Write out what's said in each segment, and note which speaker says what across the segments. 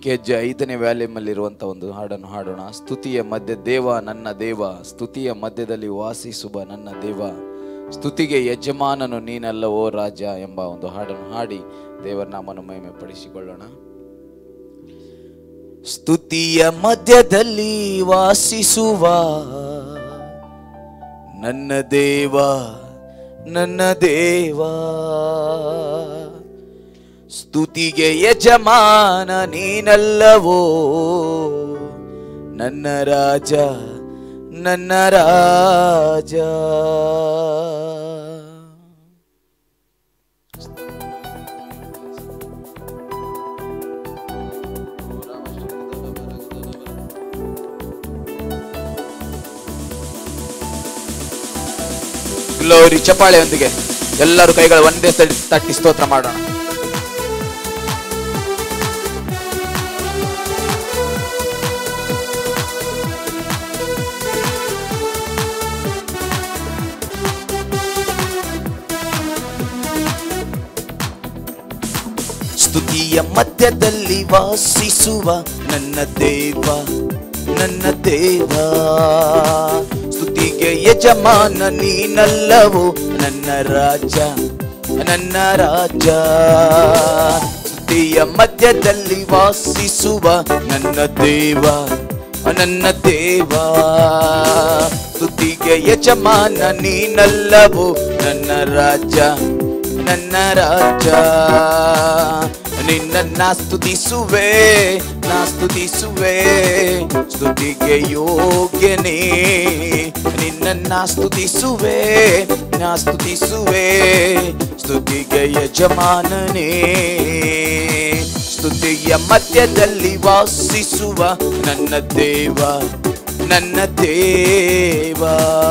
Speaker 1: ಕೆಜ್ಜೆ ಐದನೇ ವ್ಯಾಲ್ಯೂಮಲ್ಲಿರುವಂಥ ಒಂದು ಹಾಡನ್ನು ಹಾಡೋಣ ಸ್ತುತಿಯ ಮಧ್ಯೆ ದೇವ ನನ್ನ ದೇವ ಸ್ತುತಿಯ ಮಧ್ಯದಲ್ಲಿ ವಾಸಿಸುವ ನನ್ನ ದೇವ ಸ್ತುತಿಗೆ ಯಜಮಾನನು ನೀನಲ್ಲ ಓ ರಾಜ ಎಂಬ ಒಂದು ಹಾಡನ್ನು ಹಾಡಿ ದೇವರ ನಾಮನ ಮಹಿಮೆ ಪಡಿಸಿಕೊಳ್ಳೋಣ ಸ್ತುತಿಯ ಮಧ್ಯದಲ್ಲಿ ವಾಸಿಸುವ ನನ್ನ ದೇವ ನನ್ನ ದೇವ ಸ್ತುತಿಗೆ ಯಜಮಾನ ನೀನಲ್ಲವೋ ನನ್ನ ರಾಜ ನನ್ನ ರಾಜ ಗ್ಲೋರಿ ಚಪಾಳೆಯೊಂದಿಗೆ ಎಲ್ಲರೂ ಕೈಗಳು ಒಂದೇ ಸರಿ ತಟ್ಟಿ ಸ್ತೋತ್ರ ಮಾಡೋಣ ಸ್ತುತಿಯ ಮಧ್ಯದಲ್ಲಿ ವಾಸಿಸುವ ನನ್ನ ದೇವ ನನ್ನ ದೇವ ಸ್ತುತಿಗೆ ಯಜಮಾನ ನೀನಲ್ಲವೋ ನನ್ನ ರಾಜ ನನ್ನ ರಾಜ ಸ್ತುತಿಯ ಮಧ್ಯದಲ್ಲಿ ವಾಸಿಸುವ ನನ್ನ ದೇವ ನನ್ನ ದೇವ ಸ್ತುತಿಗೆ ಯಜಮಾನ ನೀನಲ್ಲವೋ ನನ್ನ ರಾಜ ನನ್ನ ರಾಜ ನಿನ್ನ ಸ್ತುತಿಸುವೆ ನಾ ಸ್ತುತಿಸುವೆ ಸ್ತುತಿಗೆ ಯೋಗ್ಯನೇ ನಿನ್ನ ಸ್ತುತಿಸುವೆ ನಾ ಸ್ತುತಿಸುವೆ ಸ್ತುತಿಗೆ ಯಜಮಾನನೇ ಸ್ತುತಿಯ ಮಧ್ಯದಲ್ಲಿ ವಾಸಿಸುವ ನನ್ನ ದೇವ ನನ್ನ ದೇವ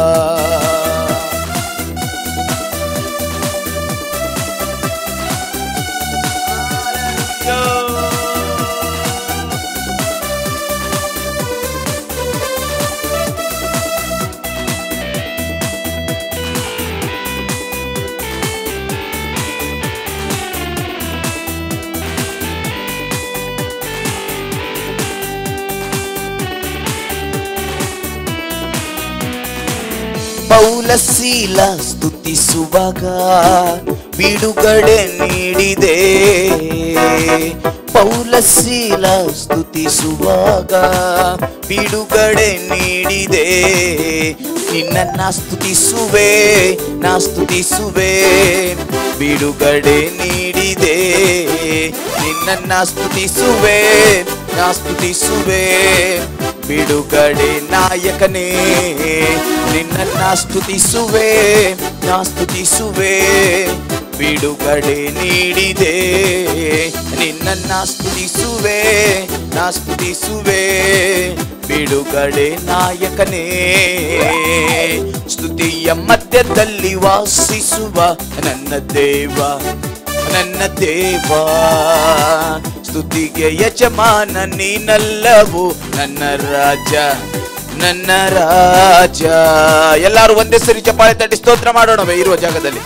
Speaker 1: ಪೌಲಶೀಲ ಸ್ತುತಿಸುವಾಗ ಬಿಡುಗಡೆ ನೀಡಿದೆ ಪೌಲಶೀಲ ಸ್ತುತಿಸುವಾಗ ಬಿಡುಗಡೆ ನೀಡಿದೆ ನಿನ್ನ ಸ್ತುತಿಸುವೆ ನಾ ಸ್ತುತಿಸುವೆ ಬಿಡುಗಡೆ ನೀಡಿದೆ ನಿನ್ನ ಸ್ತುತಿಸುವೆ ನಾ ಸ್ತುತಿಸುವೆ ಬಿಡುಗಡೆ ನಾಯಕನೇ ನಿನ್ನ ಸ್ತುತಿಸುವೆ ನಾ ಸ್ತುತಿಸುವೆ ಬಿಡುಗಡೆ ನೀಡಿದೆ ನಿನ್ನ ಸ್ತುತಿಸುವೆ ನಾ ಸ್ತುತಿಸುವೆ ಬಿಡುಗಡೆ ನಾಯಕನೇ ಸ್ತುತಿಯ ಮಧ್ಯದಲ್ಲಿ ವಾಸಿಸುವ ನನ್ನ ದೇವ ನನ್ನ ದೇವ ಸ್ತುತಿಗೆ ಯಜಮಾನ ನೀನಲ್ಲವು ನನ್ನ ರಾಜ ನನ್ನ ರಾಜ ಎಲ್ಲರೂ ಒಂದೇ ಸರಿ ಚಪ್ಪಾಳೆ ತಟ್ಟಿ ಸ್ತೋತ್ರ ಮಾಡೋಣವೇ ಇರುವ ಜಾಗದಲ್ಲಿ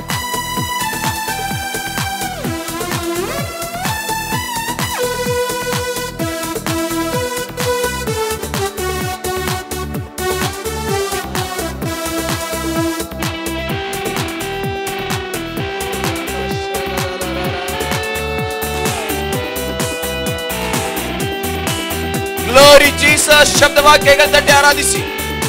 Speaker 1: ಗ್ಲೋರಿ ಜೀಸಸ್ ಶಬ್ದವಾಕ್ಯಗಳು ತಟ್ಟಿ ಆರಾಧಿಸಿ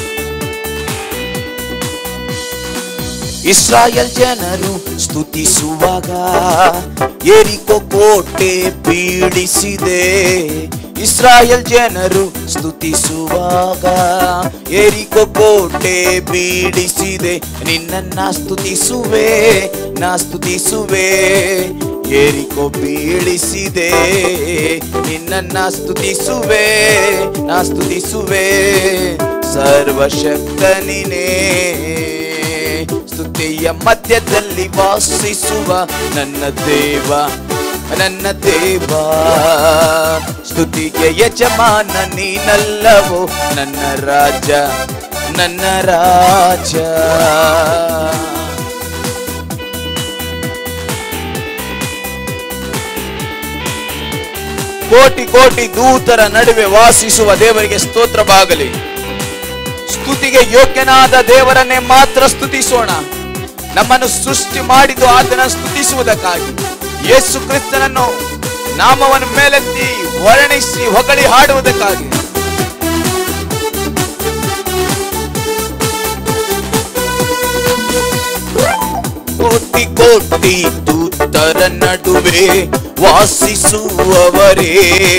Speaker 1: ಇಸ್ರಾಯಲ್ ಜನರು ಸ್ತುತಿಸುವಾಗ ಎರಿಕೋ ಕೋಟೆ ಪೀಡಿಸಿದೆ ಇಸ್ರಾಯಲ್ ಜನರು ಸ್ತುತಿಸುವಾಗ ಎರಿಕೋ ಕೋಟೆ ಪೀಡಿಸಿದೆ ನಿನ್ನನ್ನ ಸ್ತುತಿಸುವೆ ನಾ ಸ್ತುತಿಸುವೆ ಏರಿಕೋ ಬೀಳಿಸಿದೆ ನಿನ್ನ ಸ್ತುತಿಸುವೆ ನಾ ಸ್ತುತಿಸುವೆ ಸರ್ವಶಕ್ತನಿನೇ ಸ್ತುತಿಯ ಮಧ್ಯದಲ್ಲಿ ವಾಸಿಸುವ ನನ್ನ ದೇವ ನನ್ನ ದೇವ ಸ್ತುತಿಗೆ ಯಜಮಾನ ನೀನಲ್ಲವೋ ನನ್ನ ರಾಜ ನನ್ನ ರಾಜ ಕೋಟಿ ಕೋಟಿ ದೂತರ ನಡುವೆ ವಾಸಿಸುವ ದೇವರಿಗೆ ಸ್ತೋತ್ರವಾಗಲಿ ಸ್ತುತಿಗೆ ಯೋಗ್ಯನಾದ ದೇವರನ್ನೇ ಮಾತ್ರ ಸ್ತುತಿಸೋಣ ನಮ್ಮನ್ನು ಸೃಷ್ಟಿ ಮಾಡಿದ್ದು ಆತನ ಸ್ತುತಿಸುವುದಕ್ಕಾಗಿ ಯೇಸು ಕ್ರಿಸ್ತನನ್ನು ನಾಮವನ್ನು ಮೇಲೆತ್ತಿ ವರ್ಣಿಸಿ ಹೊಗಳಿ ಹಾಡುವುದಕ್ಕಾಗಿ ಕೋಟಿ ಕೋಟಿ ದೂತರ ನಡುವೆ ವಾಸಿಸುವವರೇ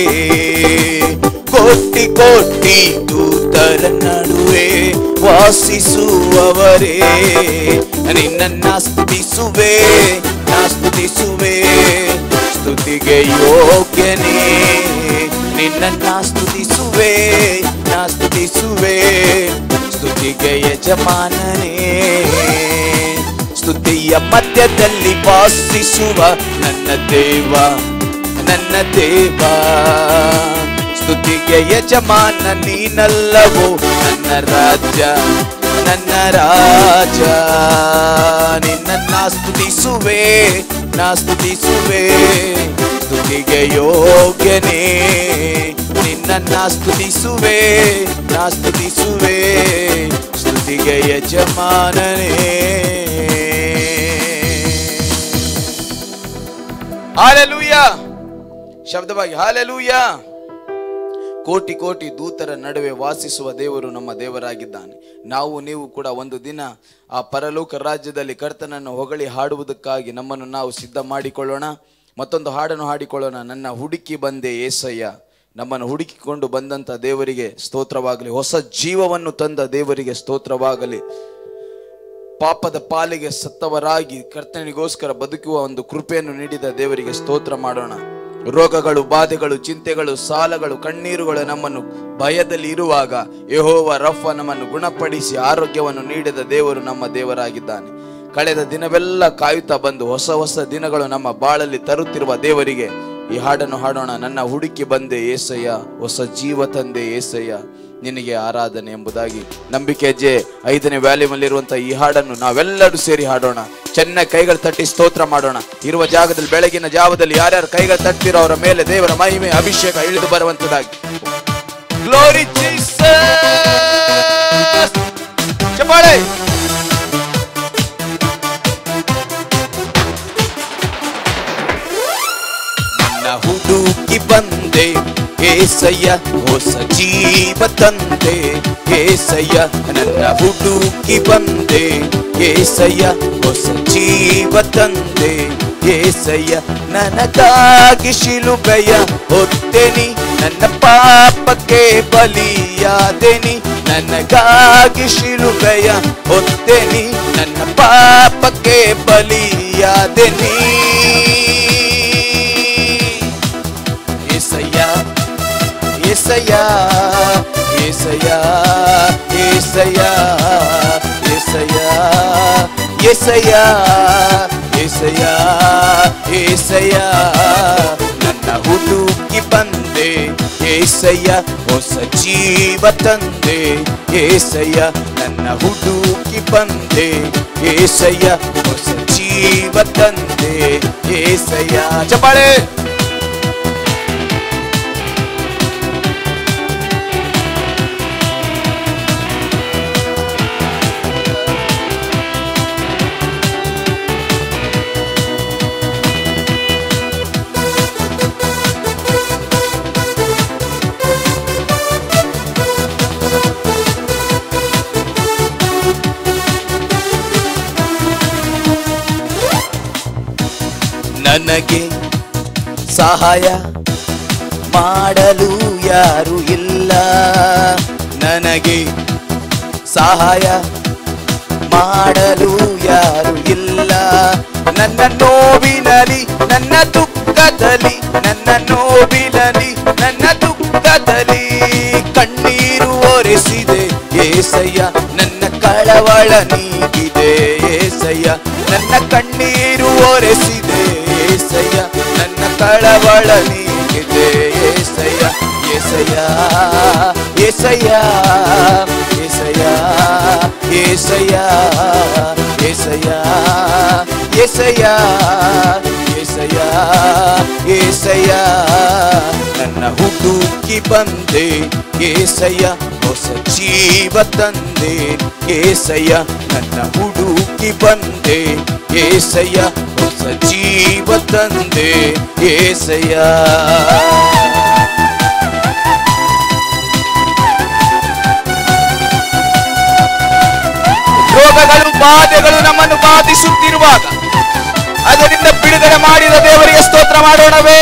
Speaker 1: ಕೋಟಿ ಕೋಟಿ ದೂತರ ನಡುವೆ ವಾಸಿಸುವವರೇ ನಿನ್ನನ್ನ ಸ್ತುತಿಸುವೆ ನಾ ಸ್ತುತಿಸುವೆ ಸ್ತುತಿಗೆ ಯೋಗ್ಯನೇ ನಿನ್ನನ್ನ ಸ್ತುತಿಸುವೆ ನಾ ಸ್ತುತಿಸುವೆ ಸ್ತುತಿಗೆ ಯಜಮಾನನೇ ಸ್ತುತಿಯ ಮಧ್ಯದಲ್ಲಿ ವಾಸಿಸುವ ನನ್ನ ದೇವ ನನ್ನ ದೇವ ಸ್ತುತಿಗೆ ಯಜಮಾನ ನೀನಲ್ಲವೋ ನನ್ನ ರಾಜ ನನ್ನ ರಾಜ ನಿನ್ನ ಸ್ತುತಿಸುವೆ ನಾ ಸ್ತುತಿಸುವೆ ಸ್ತುತಿಗೆ ಯೋಗ್ಯನೇ ನಿನ್ನ ಸ್ತುತಿಸುವೆ ನಾ ಸ್ತುತಿಸುವೆ ಸ್ತುತಿಗೆ ಯಜಮಾನನೇ ಹಾಲೆಲೂಯ ಶಬ್ದವಾಗಿ ಹಾಲೆಲೂಯ ಕೋಟಿ ಕೋಟಿ ದೂತರ ನಡುವೆ ವಾಸಿಸುವ ದೇವರು ನಮ್ಮ ದೇವರಾಗಿದ್ದಾನೆ ನಾವು ನೀವು ಕೂಡ ಒಂದು ದಿನ ಆ ಪರಲೋಕ ರಾಜ್ಯದಲ್ಲಿ ಕರ್ತನನ್ನು ಹೊಗಳಿ ಹಾಡುವುದಕ್ಕಾಗಿ ನಮ್ಮನ್ನು ನಾವು ಸಿದ್ಧ ಮಾಡಿಕೊಳ್ಳೋಣ ಮತ್ತೊಂದು ಹಾಡನ್ನು ಹಾಡಿಕೊಳ್ಳೋಣ ನನ್ನ ಹುಡುಕಿ ಬಂದೆ ಏಸಯ್ಯ ನಮ್ಮನ್ನು ಹುಡುಕಿಕೊಂಡು ಬಂದಂಥ ದೇವರಿಗೆ ಸ್ತೋತ್ರವಾಗಲಿ ಹೊಸ ಜೀವವನ್ನು ತಂದ ದೇವರಿಗೆ ಸ್ತೋತ್ರವಾಗಲಿ ಪಾಪದ ಪಾಲಿಗೆ ಸತ್ತವರಾಗಿ ಕರ್ತನಿಗೋಸ್ಕರ ಬದುಕುವ ಒಂದು ಕೃಪೆಯನ್ನು ನೀಡಿದ ದೇವರಿಗೆ ಸ್ತೋತ್ರ ಮಾಡೋಣ ರೋಗಗಳು ಬಾಧೆಗಳು ಚಿಂತೆಗಳು ಸಾಲಗಳು ಕಣ್ಣೀರುಗಳು ನಮ್ಮನ್ನು ಭಯದಲ್ಲಿ ಇರುವಾಗ ಯೆಹೋವ ರಫ ನಮ್ಮನ್ನು ಗುಣಪಡಿಸಿ ಆರೋಗ್ಯವನ್ನು ನೀಡಿದ ದೇವರು ನಮ್ಮ ದೇವರಾಗಿದ್ದಾನೆ ಕಳೆದ ದಿನವೆಲ್ಲ ಕಾಯುತ್ತಾ ಬಂದು ಹೊಸ ಹೊಸ ದಿನಗಳು ನಮ್ಮ ಬಾಳಲ್ಲಿ ತರುತ್ತಿರುವ ದೇವರಿಗೆ ಈ ಹಾಡನ್ನು ಹಾಡೋಣ ನನ್ನ ಹುಡುಕಿ ಬಂದೆ ಏಸಯ್ಯ ಹೊಸ ಜೀವ ತಂದೆ ಏಸಯ್ಯ ನಿನಗೆ ಆರಾಧನೆ ಎಂಬುದಾಗಿ ನಂಬಿಕೆ ಹೆಜ್ಜೆ ಐದನೇ ವ್ಯಾಲ್ಯೂಮಲ್ಲಿರುವಂತಹ ಈ ಹಾಡನ್ನು ನಾವೆಲ್ಲರೂ ಸೇರಿ ಹಾಡೋಣ ಚೆನ್ನಾಗಿ ಕೈಗಳು ತಟ್ಟಿ ಸ್ತೋತ್ರ ಮಾಡೋಣ ಇರುವ ಜಾಗದಲ್ಲಿ ಬೆಳಗಿನ ಜಾವದಲ್ಲಿ ಯಾರ್ಯಾರು ಕೈಗಳು ತಟ್ಟಿರೋ ಅವರ ಮೇಲೆ ದೇವರ ಮಹಿಮೆ ಅಭಿಷೇಕ ಇಳಿದು ಬರುವಂತದಾಗಿ ಗ್ಲೋರಿ ಚಪ್ಪಾಳೆ ನನ್ನ ಹುಡುಕಿ ಬಂದೆ ಏಸಯ್ಯ ಹೊಸ ಜೀವ ತಂದೆ ಏಸಯ್ಯ ನನ್ನ ಹುಡುಕಿ ಬಂದೆ ಏಸಯ್ಯ ಹೊಸ ಜೀವ ತಂದೆ ಏಸಯ್ಯ ನನಗಾಗಿ ಶಿಲುಬೆಯ ಹೊತ್ತೆನಿ ನನ್ನ ಪಾಪಕ್ಕೆ ಬಲಿಯಾದೆನಿ ನನಗಾಗಿ ಶಿಲುಬೆಯ ಹೊತ್ತೆನಿ ನನ್ನ ಪಾಪಕ್ಕೆ ಬಲಿಯಾದೆನಿ ಏಸಯ್ಯ ಏಸಯ್ಯ ಏಸಯ್ಯ ಏಸಯ್ಯ ಏಸಯ್ಯ ಏಸಯ್ಯ ಏಸಯ್ಯ ಏಸಯ್ಯ ನನ್ನ ಹುಡುಕಿ ಬಂದೆ ಏಸಯ್ಯ ಹೊಸ ಜೀವ ತಂದೆ ಏಸಯ್ಯ ನನ್ನ ಹುಡುಕಿ ಬಂದೆ ಏಸಯ್ಯ ಹೊಸ ಜೀವ ತಂದೆ ಏಸಯ್ಯ ಚಪ್ಪಾಳೆ ನನಗೆ ಸಹಾಯ ಮಾಡಲು ಯಾರು ಇಲ್ಲ ನನಗೆ ಸಹಾಯ ಮಾಡಲು ಯಾರು ಇಲ್ಲ ನನ್ನ ನೋವಿನಲಿ ನನ್ನ ದುಃಖದಲ್ಲಿ ನನ್ನ ನೋವಿನಲಿ ನನ್ನ ದುಃಖದಲ್ಲಿ ಕಣ್ಣೀರು ಒರೆಸಿದೆ ಏಸಯ್ಯ ನನ್ನ ಕಳವಳ ನೀಗಿದೆ ಏಸಯ್ಯ ನನ್ನ ಕಣ್ಣೀರು ಒರೆಸಿದೆ ಏಸಯ್ಯ ನನ್ನ ಕಳವಳ ನೀಗಿದೆ ಏಸಯ್ಯ ಏಸಯ್ಯ ಏಸಯ್ಯ ಏಸಯ್ಯ ಏಸಯ್ಯ ಏಸಯ್ಯ ಏಸಯ್ಯ ಏಸಯ್ಯ ಏಸಯ್ಯ ಹುಡುಕಿ ಬಂದೆ ಏಸಯ್ಯ ಹೊಸ ಜೀವ ತಂದೆ ಏಸಯ್ಯ ನನ್ನ ಹುಡುಕಿ ಬಂದೆ ಏಸಯ್ಯ ಹೊಸ ಜೀವ ತಂದೆ ಏಸಯ್ಯ ರೋಗಗಳು ಬಾಧೆಗಳು ನಮ್ಮನ್ನು ಬಾಧಿಸುತ್ತಿರುವಾಗ ಅದರಿಂದ ಬಿಡುಗಡೆ ಮಾಡಿದ ದೇವರಿಗೆ ಸ್ತೋತ್ರ ಮಾಡೋಣವೇ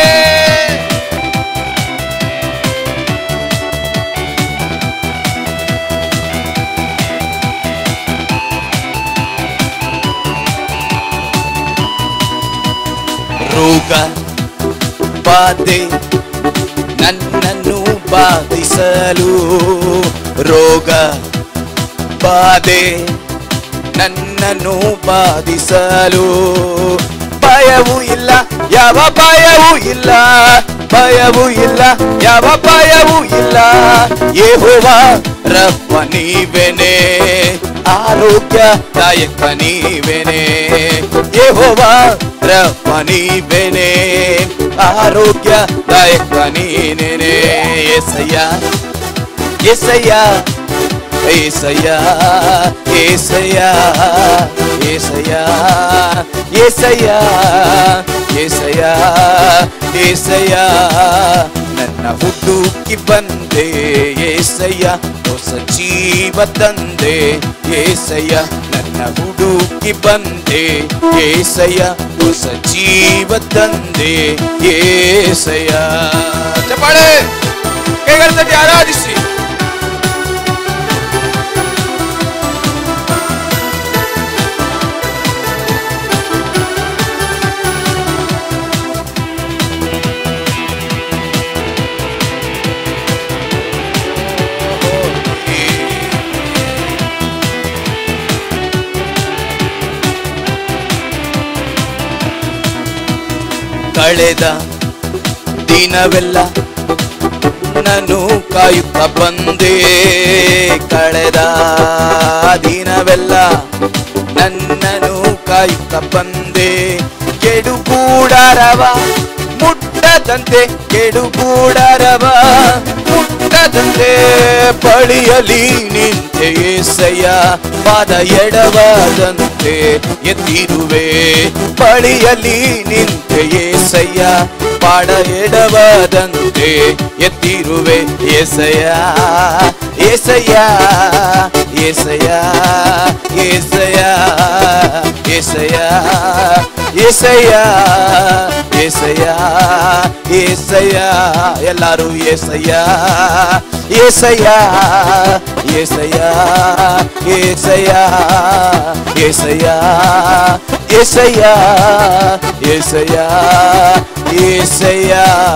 Speaker 1: ರೋಗ ಬಾಧೆ ನನ್ನನ್ನು ಬಾಧಿಸಲು ರೋಗ ಬಾಧೆ ನನ್ನನ್ನು ಬಾಧಿಸಲು ಭಯವೂ ಇಲ್ಲ ಯಾವ ಭಯವೂ ಇಲ್ಲ ಭಯವೂ ಇಲ್ಲ ಯಾವ ಭಯವೂ ಇಲ್ಲ ಯೆಹೋವ ರಪ್ಪ ನೀವೆನೆ ಆರೋಗ್ಯದಾಯಕ ನೀವೆನೆ ಯೆಹೋವ ರಪ್ಪ ನೀವೆನೆ ಆರೋಗ್ಯದಾಯಕ ನೀನೆನೆ ಎಸಯ್ಯ ಎಸಯ್ಯ ಏಸಯ್ಯ ಏಸಯ್ಯ ಏಸಯ್ಯ ಏಸಯ್ಯ ಏಸಯ್ಯ ಏಸಯ್ಯ ನನ್ನ ಹುಡುಕಿ ಬಂದೆ ಏಸಯ್ಯ ಹೊಸ ಜೀವ ತಂದೆ ಏಸಯ್ಯ ನನ್ನ ಹುಡುಕಿ ಬಂದೆ ಏಸಯ್ಯ ಹೊಸ ಜೀವ ತಂದೆ ಏಸಯ್ಯ ಚಪ್ಪಾಳೆ ಕೈಗಳ ತಟ್ಟಿ ಆರಾಧಿಸಿ ಕಳೆದ ದಿನವೆಲ್ಲ ನಾನು ಕಾಯುತ್ತ ಬಂದೆ ಕಳೆದ ದಿನವೆಲ್ಲ ನನ್ನನ್ನು ಕಾಯುತ್ತ ಬಂದೆ ಕೆಡುಗೂಡರವ ಮುಟ್ಟದಂತೆ ಕೆಡುಗೂಡರವ ಮುಟ್ಟದಂತೆ ಬಳಿಯಲಿ ನಿಂತೆ ಏಸಯ್ಯ ಪಾದ ಎಡವಾದಂತೆ ಎತ್ತಿರುವೆ ಬಳಿಯಲಿ ನಿಂತೆ ಏಸಯ್ಯ ಪಾಡ ಎಡವಾದಂತೆ ಎತ್ತಿರುವೆ ಏಸಯ್ಯ ಏಸಯ್ಯ ಏಸಯ್ಯ ಏಸಯ್ಯ ಏಸಯ್ಯ ಏಸಯ್ಯ ಏಸಯ್ಯ ಏಸಯ್ಯ ಎಲ್ಲರೂ ಏಸಯ್ಯ ಏಸಯ್ಯ ಏಸಯ್ಯ ಏಸಯ್ಯ ಏಸಯ್ಯ ಏಸಯ್ಯ ಏಸಯ್ಯ ಏಸಯ್ಯ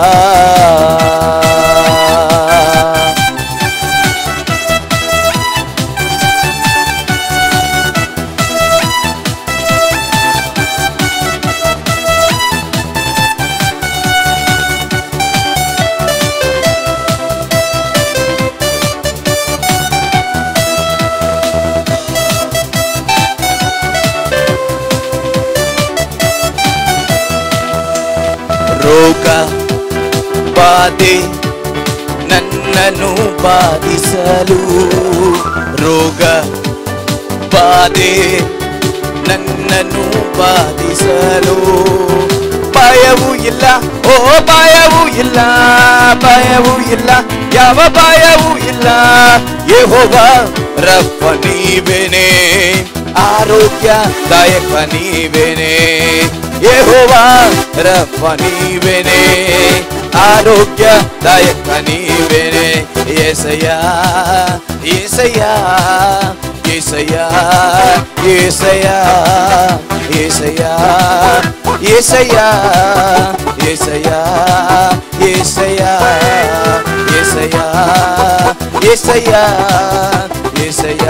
Speaker 1: ರೋಗ ಬಾಧೆ ನನ್ನನ್ನು ಬಾಧಿಸಲು ರೋಗ ಬಾಧೆ ನನ್ನನ್ನು ಬಾಧಿಸಲು ಭಯವೂ ಇಲ್ಲ ಓ ಭಯವೂ ಇಲ್ಲ ಭಯವೂ ಇಲ್ಲ ಯಾವ ಭಯವೂ ಇಲ್ಲ ಯೆಹೋವ ರಪ್ಪ ನೀವೇನೆ ಆರೋಗ್ಯದಾಯಕ ನೀವೇನೆ ಯೆಹೋವ ರಪ್ಪ ನೀವೇನೆ ಆರೋಗ್ಯದಾಯಕ ನೀವೇನೆ ಏಸಯ್ಯ ಏಸಯ್ಯ ಏಸಯ್ಯ ಏಸಯ್ಯ ಏಸಯ್ಯ ಏಸಯ್ಯ ಏಸಯ್ಯ ಏಸಯ್ಯ ಏಸಯ್ಯ ಏಸಯ್ಯ ಏಸಯ್ಯ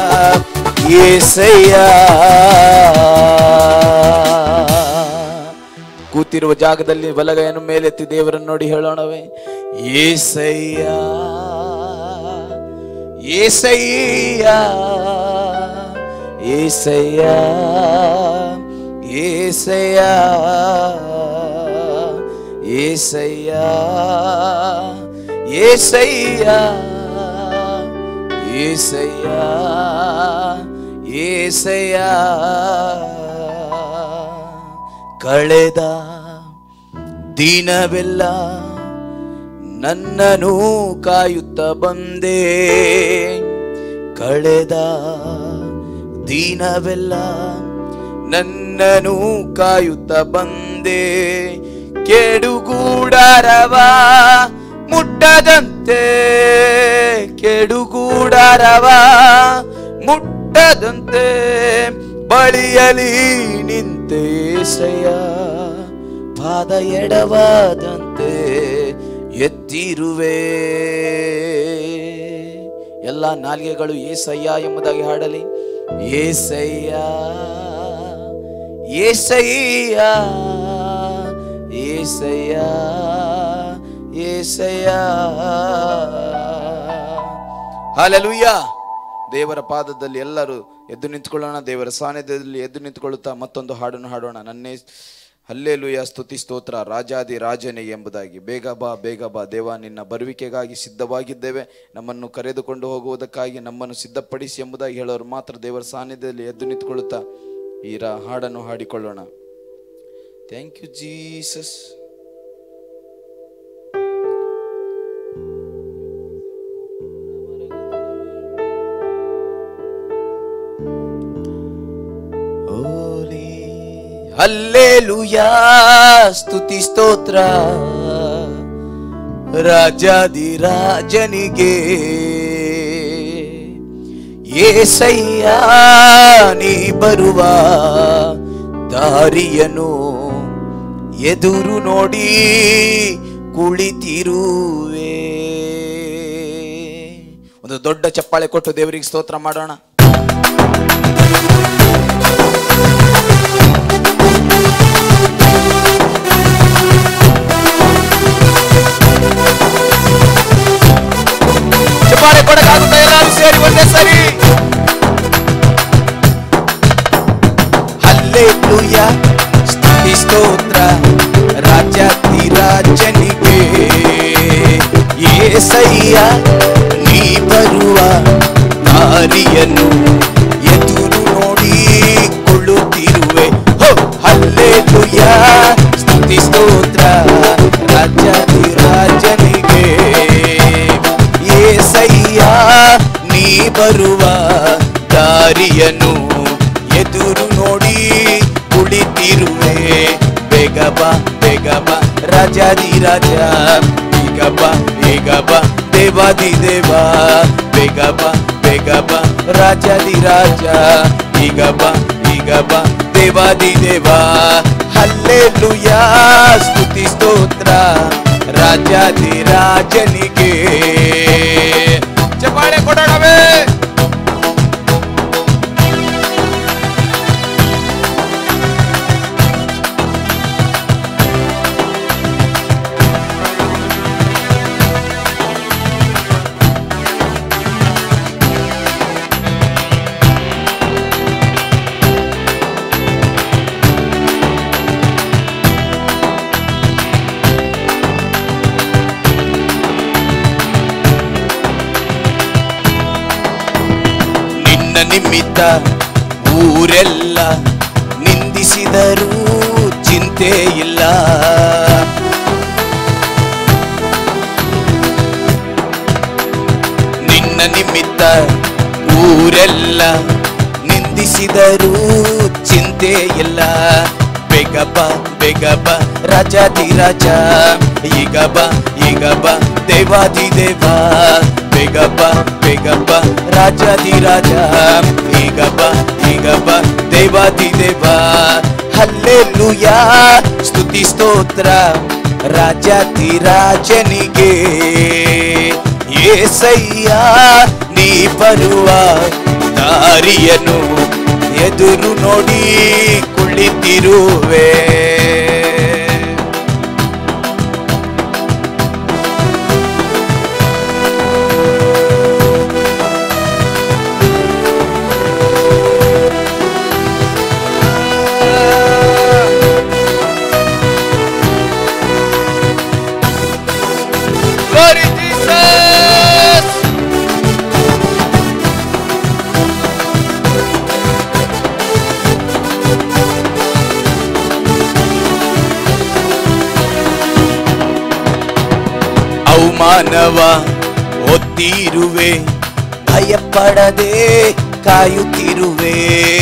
Speaker 1: ಏಸಯ್ಯ ಕೂತಿರುವ ಜಾಗದಲ್ಲಿ ಬಲಗೈಯನ್ನು ಮೇಲೆತ್ತಿ ದೇವರನ್ನು ನೋಡಿ ಹೇಳೋಣವೇ ಏಸಯ್ಯ ಏಸಯ್ಯ ಏಸಯ್ಯ ಏಸಯ್ಯ ಏಸಯ್ಯ ಏಸಯ್ಯ ಏಸಯ್ಯ ಏಸಯ್ಯ ಕಳೆದ ದಿನವೆಲ್ಲ ನನ್ನನು ಕಾಯುತ್ತ ಬಂದೆ ಕಳೆದ ದಿನವೆಲ್ಲ ನನ್ನನು ಕಾಯುತ್ತ ಬಂದೆ ಕೆಡುಗೂಡರವ ಮುಟ್ಟದಂತೆ ಕೆಡುಗೂಡರವ ಮುಟ್ಟದಂತೆ ಬಳಿಯಲಿ ನಿಂತೆ ಏಸಯ್ಯ ಪಾದ ಎಡವಾದಂತೆ ಎತ್ತಿರುವೆ ಎಲ್ಲ ನಾಲಿಗೆಗಳು ಏಸಯ್ಯ ಎಂಬುದಾಗಿ ಹಾಡಲಿ ಏಸಯ್ಯ ಏಸಯ್ಯ ಏಸಯ್ಯ ಏಸಯ್ಯ ಹಾಲೆಲೂಯ್ಯ ದೇವರ ಪಾದದಲ್ಲಿ ಎಲ್ಲರೂ ಎದ್ದು ನಿಂತ್ಕೊಳ್ಳೋಣ ದೇವರ ಸಾನ್ನಿಧ್ಯದಲ್ಲಿ ಎದ್ದು ನಿಂತ್ಕೊಳ್ಳುತ್ತಾ ಮತ್ತೊಂದು ಹಾಡನ್ನು ಹಾಡೋಣ ನನ್ನೇ ಹಲ್ಲೇಲುಯ ಸ್ತುತಿ ಸ್ತೋತ್ರ ರಾಜಾದಿ ರಾಜನೇ ಎಂಬುದಾಗಿ ಬೇಗ ಬಾ ಬೇಗ ಬಾ ದೇವ ನಿನ್ನ ಬರುವಿಕೆಗಾಗಿ ಸಿದ್ಧವಾಗಿದ್ದೇವೆ ನಮ್ಮನ್ನು ಕರೆದುಕೊಂಡು ಹೋಗುವುದಕ್ಕಾಗಿ ನಮ್ಮನ್ನು ಸಿದ್ಧಪಡಿಸಿ ಎಂಬುದಾಗಿ ಹೇಳೋರು ಮಾತ್ರ ದೇವರ ಸಾನ್ನಿಧ್ಯದಲ್ಲಿ ಎದ್ದು ನಿಂತ್ಕೊಳ್ಳುತ್ತಾ ಈ ರಾ ಹಾಡನ್ನು ಹಾಡಿಕೊಳ್ಳೋಣ thank you Jesus holy hallelujah ಸ್ತುತಿ ಸ್ತೋತ್ರ ರಾಜಾದಿ ರಾಜನಿಗೆ ಏಸಯ್ಯ ನೀ ಬರುವ ದಾರಿಯನು ಎದುರು ನೋಡಿ ಕುಳಿತಿರುವೆ ಒಂದು ದೊಡ್ಡ ಚಪ್ಪಾಳೆ ಕೊಟ್ಟು ದೇವರಿಗೆ ಸ್ತೋತ್ರ ಮಾಡೋಣ ಚಪ್ಪಾಳೆ ಕೊಡಕ್ಕಾಗುತ್ತಾ ಎಲ್ಲರೂ ಸೇರಿ ಒಂದೇ ಸರಿ ಹಲ್ಲೇಲೂಯ ಸ್ತುತಿ ಸ್ತೋತ್ರ ರಾಜಾತಿ ರಾಜನಿಗೆ ಏಸಯ್ಯ ನೀ ಬರುವ ದಾರಿಯನ್ನು ಎದುರು ನೋಡಿ ಕೊಳ್ಳುತ್ತಿರುವೆ ಹೋ ಹಲ್ಲೇಲೂಯ ಸ್ತುತಿ ಸ್ತೋತ್ರ ರಾಜಾತಿ ರಾಜನಿಗೆ ಏಸಯ್ಯ ನೀ ಬರುವ ದಾರಿಯನ್ನು ಎದುರು ನೋಡಿ ಕುಳಿತಿರುವೆ ಬೇಗ ಬಾ ಬೇಗ ಬಾ ರಾಜಾದಿ ರಾಜ ಈಗ ಬಾ ಈಗ ಬಾ ದೇವಾದಿ ದೇವ ಬೇಗ ಬಾ ಬೇಗ ಬಾ ರಾಜಾದಿ ರಾಜ ಈಗ ಬಾ ಈಗ ಬಾ ದೇವಾದಿ ದೇವ ಹಲ್ಲೇಲುಯ ಸ್ತುತಿ ಸ್ತೋತ್ರ ರಾಜಾದಿ ರಾಜನಿಗೆ ಚಪ್ಪಾಳೆ ಕೊಡೋಣವೇ ನಿನ್ನ ನಿಮಿತ್ತ ಊರೆಲ್ಲ ನಿಂದಿಸಿದರೂ ಚಿಂತೆ ಇಲ್ಲ ನಿನ್ನ ನಿಮಿತ್ತ ಊರೆಲ್ಲ ನಿಂದಿಸಿದರೂ ಚಿಂತೆ ಇಲ್ಲ ಬೇಗ ಬಾ ಬೇಗ ಬಾ ರಾಜಾದಿ ರಾಜ ಈಗ ಬಾ ಈಗ ಬಾ ದೇವಾದಿ ದೇವ ಬೇಗ ಬಾ ಬೇಗ ಬಾ ರಾಜಾದಿ ರಾಜ ಈಗ ಬಾ ಈಗ ಬಾ ದೇವಾದಿ ದೇವ ಹಲ್ಲೇಲುಯ ಸ್ತುತಿ ಸ್ತೋತ್ರ ರಾಜಾದಿ ರಾಜನಿಗೆ ಏಸಯ್ಯ ನೀ ಬರುವ ದಾರಿಯನ್ನು ಎದುರು ನೋಡಿ ಕುಳಿತಿರುವೆ Glory Jesus! ಅವಮಾನವ ಒತ್ತಿರುವೆ ಭಯಪಡದೆ ಕಾಯುತ್ತಿರುವೆ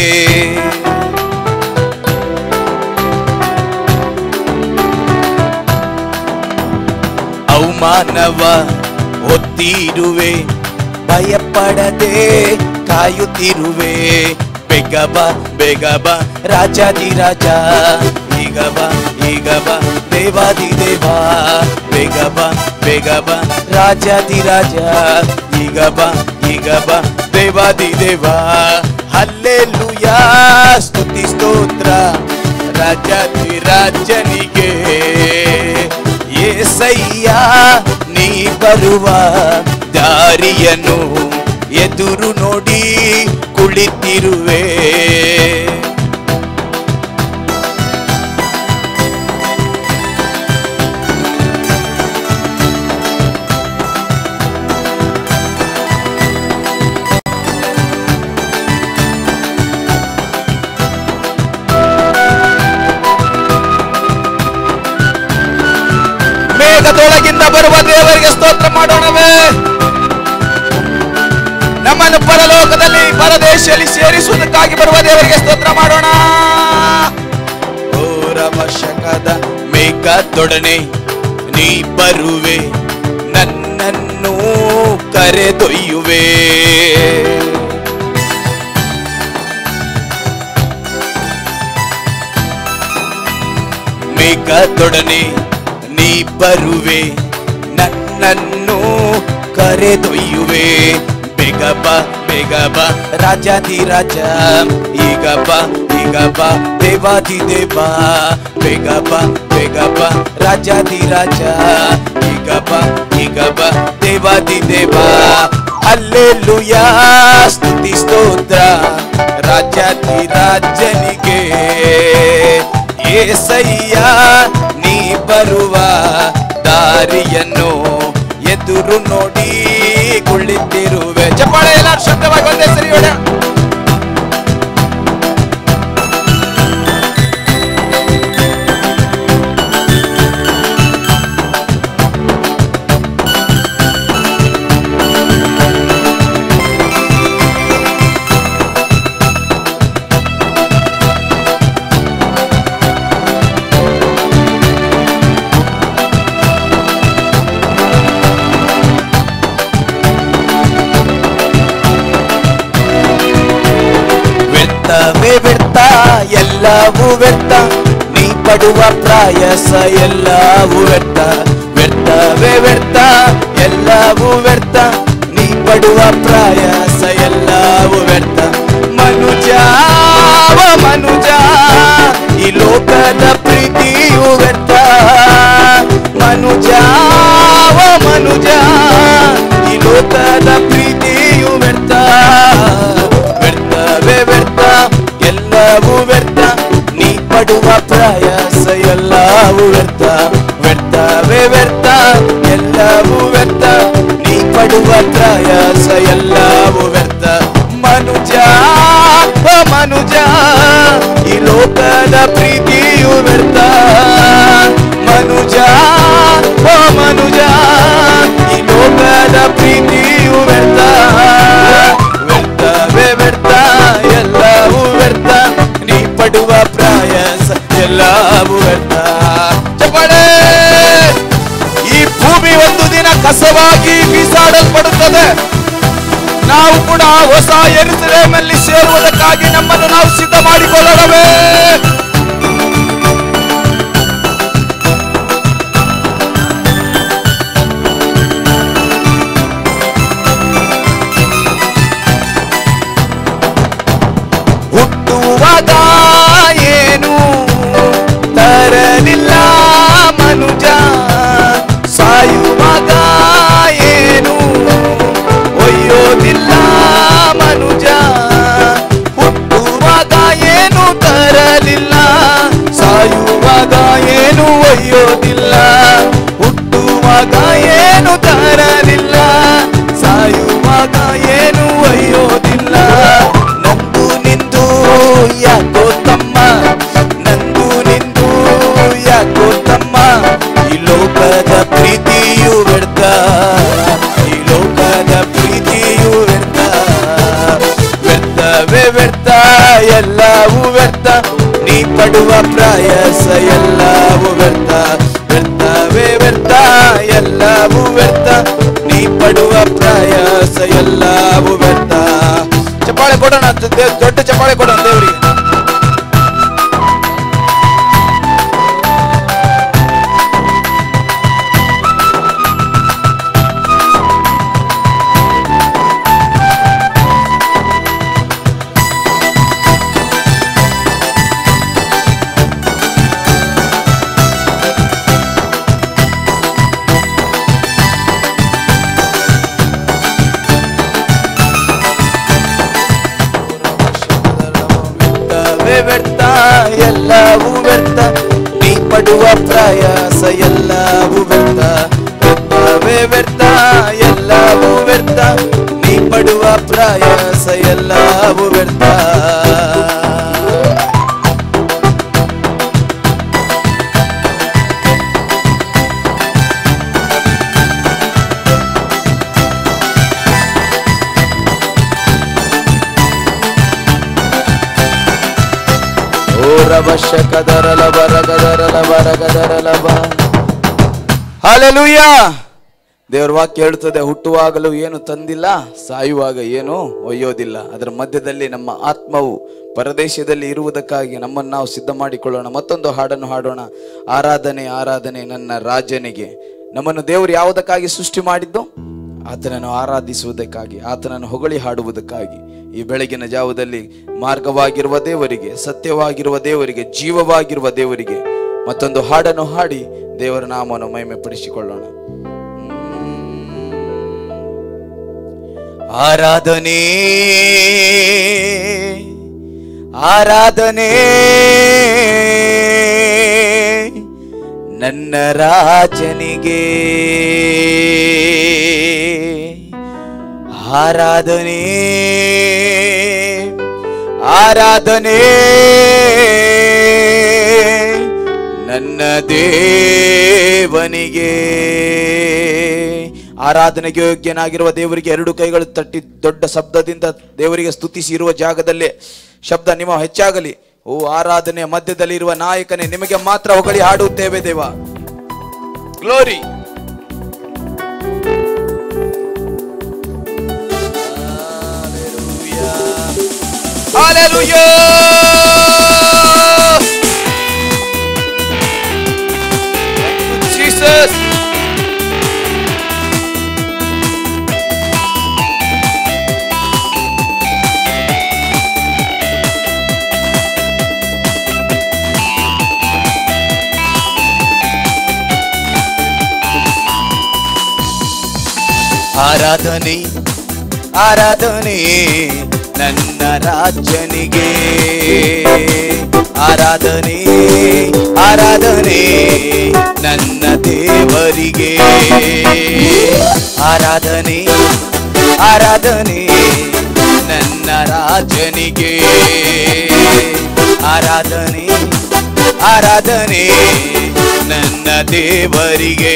Speaker 1: ಅವಮಾನವ ಒತ್ತಿರುವೆ ಭಯಪಡದೆ ಕಾಯುತ್ತಿರುವೆ ಬೇಗ ಬಾ ಬೇಗ ಬಾ ರಾಜಾದಿ ರಾಜ ಈಗ ಬಾ ಈಗ ಬಾ ದೇವಾದಿ ದೇವ ಬೇಗ ಬಾ ಬೇಗ ಬಾ ರಾಜಾದಿ ರಾಜ ಈಗ ಬಾ ಈಗ ಬಾ ದೇವಾದಿ ದೇವ ಹಲ್ಲೆಲೂಯಾ ಸ್ತುತಿ ಸ್ತೋತ್ರ ರಾಜಾದಿ ರಾಜನಿಗೆ ಏಸಯ್ಯ ನೀ ಬರುವ ದಾರಿಯನ್ನು ಎದುರು ನೋಡಿ ಕುಳಿತಿರುವೆ ಮೇಘದೊಳಗಿಂದ ಬರುವ ದೇವರಿಗೆ ಸ್ತೋತ್ರ ಮಾಡೋಣವೇ ನಮ್ಮನ್ನು ಪರಲೋಕದಲ್ಲಿ ಪರದೇಶದಲ್ಲಿ ಸೇರಿಸುವುದಕ್ಕಾಗಿ ಬರುವ ದೇವರಿಗೆ ಸ್ತೋತ್ರ ಮಾಡೋಣ ಘೋರವಶಕದ ಮೇಘದೊಡನೆ ನೀ ಬರುವೆ ನನ್ನನ್ನು ಕರೆದೊಯ್ಯುವೆ ಮೇಘದೊಡನೆ ನೀ ಬರುವೆ ನನ್ನನ್ನು ಕರೆದೊಯ್ಯುವೆ ಬೇಗ ಬಾ ಬೇಗ ಬಾ ರಾಜಾದಿ ರಾಜ ಈಗ ಬಾ ಈಗ ಬಾ ದೇವಾದಿ ದೇವ ಬೇಗ ಬಾ ಬೇಗ ಬಾ ರಾಜಾದಿ ರಾಜ ಈಗ ಬಾ ಈಗ ಬಾ ದೇವಾದಿ ದೇವ ಅಲ್ಲೆಲ್ಲುಯಾ ಸ್ತುತಿ ಸ್ತೋತ್ರ ರಾಜಾದಿ ರಾಜನಿಗೆ ಏಸಯ್ಯ ನೀ ಬರುವ ದಾರಿಯನ್ನು ಎದುರು ನೋಡಿ ಕುಳಿತಿರುವೆ ಚಪ್ಪಾಳೆ ಎಲ್ಲ ಶಬ್ದವಾಗಿ ಒಂದೇ ಸರಿ ಹೊಡೆ ವ್ಯರ್ಥವೇ ವ್ಯರ್ಥ ಎಲ್ಲವೂ ವ್ಯರ್ಥ ನೀ ಪಡುವ ಪ್ರಾಯಸ ಎಲ್ಲವೂ ವ್ಯರ್ಥ ವ್ಯರ್ಥವೇ ವ್ಯರ್ಥ ಎಲ್ಲವೂ ವ್ಯರ್ಥ ನೀ ಪಡುವ ಪ್ರಾಯಸ ಎಲ್ಲವೂ ವ್ಯರ್ಥ ಮನುಜ ವ ಮನುಜ ಈ ಲೋಕದ ಪ್ರೀತಿಯು ವ್ಯರ್ಥ ಮನುಜ ವ ಮನುಜ ಈ ಲೋಕದ ಪ್ರೀತಿಯು ವ್ಯರ್ಥ ವ್ಯರ್ಥವೇ ವ್ಯರ್ಥ ಎಲ್ಲವೂ ವ್ಯರ್ಥ ನೀ ಪಡುವ ಪ್ರಯಾಸ ಎಲ್ಲವೂ ವ್ಯರ್ಥ ವ್ಯರ್ಥವೇ ವ್ಯರ್ಥ ಎಲ್ಲವೂ ವ್ಯರ್ಥ ನೀ ಪಡುವ ಪ್ರಯಾಸ ಎಲ್ಲವೂ ವ್ಯರ್ಥ ಮನುಜ ಓ ಮನುಜ ಈ ಲೋಕದ ಪ್ರೀತಿಯು ವ್ಯರ್ಥ ಮನುಜ ಓ ಮನುಜ ಈ ಲೋಕದ ಪ್ರೀತಿಯು ವ್ಯರ್ಥ ವ್ಯರ್ಥವೇ ವ್ಯರ್ಥ ಎಲ್ಲವೂ ವ್ಯರ್ಥ ನೀ ಪಡುವ ಪ್ರಯಾಸ ಎಲ್ಲವೂ ವ್ಯರ್ಥ ಚಪ್ಪಾಳೆ ಈ ಭೂಮಿ ಒಂದು ದಿನ ಕಸವಾಗಿ ಬೀಸಾಡಲ್ಪಡುತ್ತದೆ ನಾವು ಕೂಡ ಹೊಸ ಎರುಸಲೇಮಲ್ಲಿ ಸೇರುವುದಕ್ಕಾಗಿ ನಮ್ಮನ್ನು ನಾವು ಸಿದ್ಧ ಮಾಡಿಕೊಳ್ಳೋಣವೇ ಹುಟ್ಟುವಾಗ ಏನು ತರಲಿಲ್ಲ ಮನುಜ ಸಾಯುವಾಗ ಏನು ಒಯ್ಯೋದಿಲ್ಲ ಮನುಜ ಹುಟ್ಟುವಾಗ ಏನು ತರಲಿಲ್ಲ ಸಾಯುವಾಗ ಏನು ಒಯ್ಯೋದಿಲ್ಲ ಹುಟ್ಟುವಾಗ ಏನು ತರಲಿಲ್ಲ ಸಾಯುವಾಗ ಏನು ಒಯ್ಯೋದಿಲ್ಲ ನಂದು ನಿಂದು ಯಾಕೋ ತಮ್ಮ ನಂದು ನಿಂದು ಯಾಕೋ ತಮ್ಮ ಈ ಲೋಕದ ಪ್ರೀತಿಯು ವ್ಯರ್ಥ ಪಡುವ ಪ್ರಯಾಸ ಎಲ್ಲವೂ ವ್ಯರ್ಥ ವ್ಯರ್ಥವೇ ವ್ಯರ್ಥ ಎಲ್ಲವೂ ವ್ಯರ್ಥ ನೀ ಪಡುವ ಪ್ರಯಾಸ ಎಲ್ಲವೂ ವ್ಯರ್ಥ ಚಪ್ಪಾಳೆ ಕೊಡೋಣ ದೇ- ದೊಡ್ಡ ಚಪ್ಪಾಳೆ ಕೊಡೋಣ ದೇವರಿಗೆ ವ್ಯರ್ಥವೇ ವ್ಯರ್ಥ ಎಲ್ಲವೂ ವ್ಯರ್ಥ ನೀ ಪಡುವ ಪ್ರಯಾಸ ಎಲ್ಲವೂ ವ್ಯರ್ಥ ವ್ಯರ್ಥವೇ ವ್ಯರ್ಥ ಎಲ್ಲವೂ ವ್ಯರ್ಥ ನೀ ಪಡುವ ಪ್ರಯಾಸ ಎಲ್ಲವೂ ವ್ಯರ್ಥ ಓ ರವಶಕದರಲ ಬರಗದರಲ ಬರಗದರಲ ಬ ಹಾಲೆಲೂಯ ದೇವರ ವಾಕ್ಯ ಹೇಳುತ್ತದೆ ಹುಟ್ಟುವಾಗಲೂ ಏನು ತಂದಿಲ್ಲ ಸಾಯುವಾಗ ಏನು ಒಯ್ಯೋದಿಲ್ಲ ಅದರ ಮಧ್ಯದಲ್ಲಿ ನಮ್ಮ ಆತ್ಮವು ಪರದೇಶದಲ್ಲಿ ಇರುವುದಕ್ಕಾಗಿ ನಮ್ಮನ್ನು ನಾವು ಸಿದ್ಧ ಮಾಡಿಕೊಳ್ಳೋಣ ಮತ್ತೊಂದು ಹಾಡನ್ನು ಹಾಡೋಣ ಆರಾಧನೆ ಆರಾಧನೆ ನನ್ನ ರಾಜನಿಗೆ ನಮ್ಮನ್ನು ದೇವರು ಯಾವುದಕ್ಕಾಗಿ ಸೃಷ್ಟಿ ಮಾಡಿದ್ದು ಆತನನ್ನು ಆರಾಧಿಸುವುದಕ್ಕಾಗಿ ಆತನನ್ನು ಹೊಗಳಿ ಹಾಡುವುದಕ್ಕಾಗಿ ಈ ಬೆಳಗಿನ ಜಾವದಲ್ಲಿ ಮಾರ್ಗವಾಗಿರುವ ದೇವರಿಗೆ ಸತ್ಯವಾಗಿರುವ ದೇವರಿಗೆ ಜೀವವಾಗಿರುವ ದೇವರಿಗೆ ಮತ್ತೊಂದು ಹಾಡನ್ನು ಹಾಡಿ ದೇವರ ನಾಮವನ್ನು ಮಹಿಮೆ ಪಡಿಸಿಕೊಳ್ಳೋಣ ಆರಾಧನೆ ಆರಾಧನೆ ನನ್ನ ರಾಜನಿಗೆ ಆರಾಧನೆ ಆರಾಧನೆ ನನ್ನ ದೇವನಿಗೆ ಆರಾಧನೆಗೆ ಯೋಗ್ಯನಾಗಿರುವ ದೇವರಿಗೆ ಎರಡು ಕೈಗಳು ತಟ್ಟಿ ದೊಡ್ಡ ಶಬ್ದದಿಂದ ದೇವರಿಗೆ ಸ್ತುತಿಸಿ ಇರುವ ಜಾಗದಲ್ಲೇ ಶಬ್ದ ನಿಮ್ಮ ಹೆಚ್ಚಾಗಲಿ ಓ ಆರಾಧನೆಯ ಮಧ್ಯದಲ್ಲಿ ಇರುವ ನಾಯಕನೇ ನಿಮಗೆ ಮಾತ್ರ ಹೊಗಳಿ ಹಾಡುತ್ತೇವೆ ದೇವ ಗ್ಲೋರಿ Hallelujah! Jesus! ಆರಾಧನೆ ಆರಾಧನೆ ನನ್ನ ರಾಜನಿಗೆ ಆರಾಧನೆ ಆರಾಧನೆ ನನ್ನ ದೇವರಿಗೆ ಆರಾಧನೆ ಆರಾಧನೆ ನನ್ನ ರಾಜನಿಗೆ ಆರಾಧನೆ ಆರಾಧನೆ ನನ್ನ ದೇವರಿಗೆ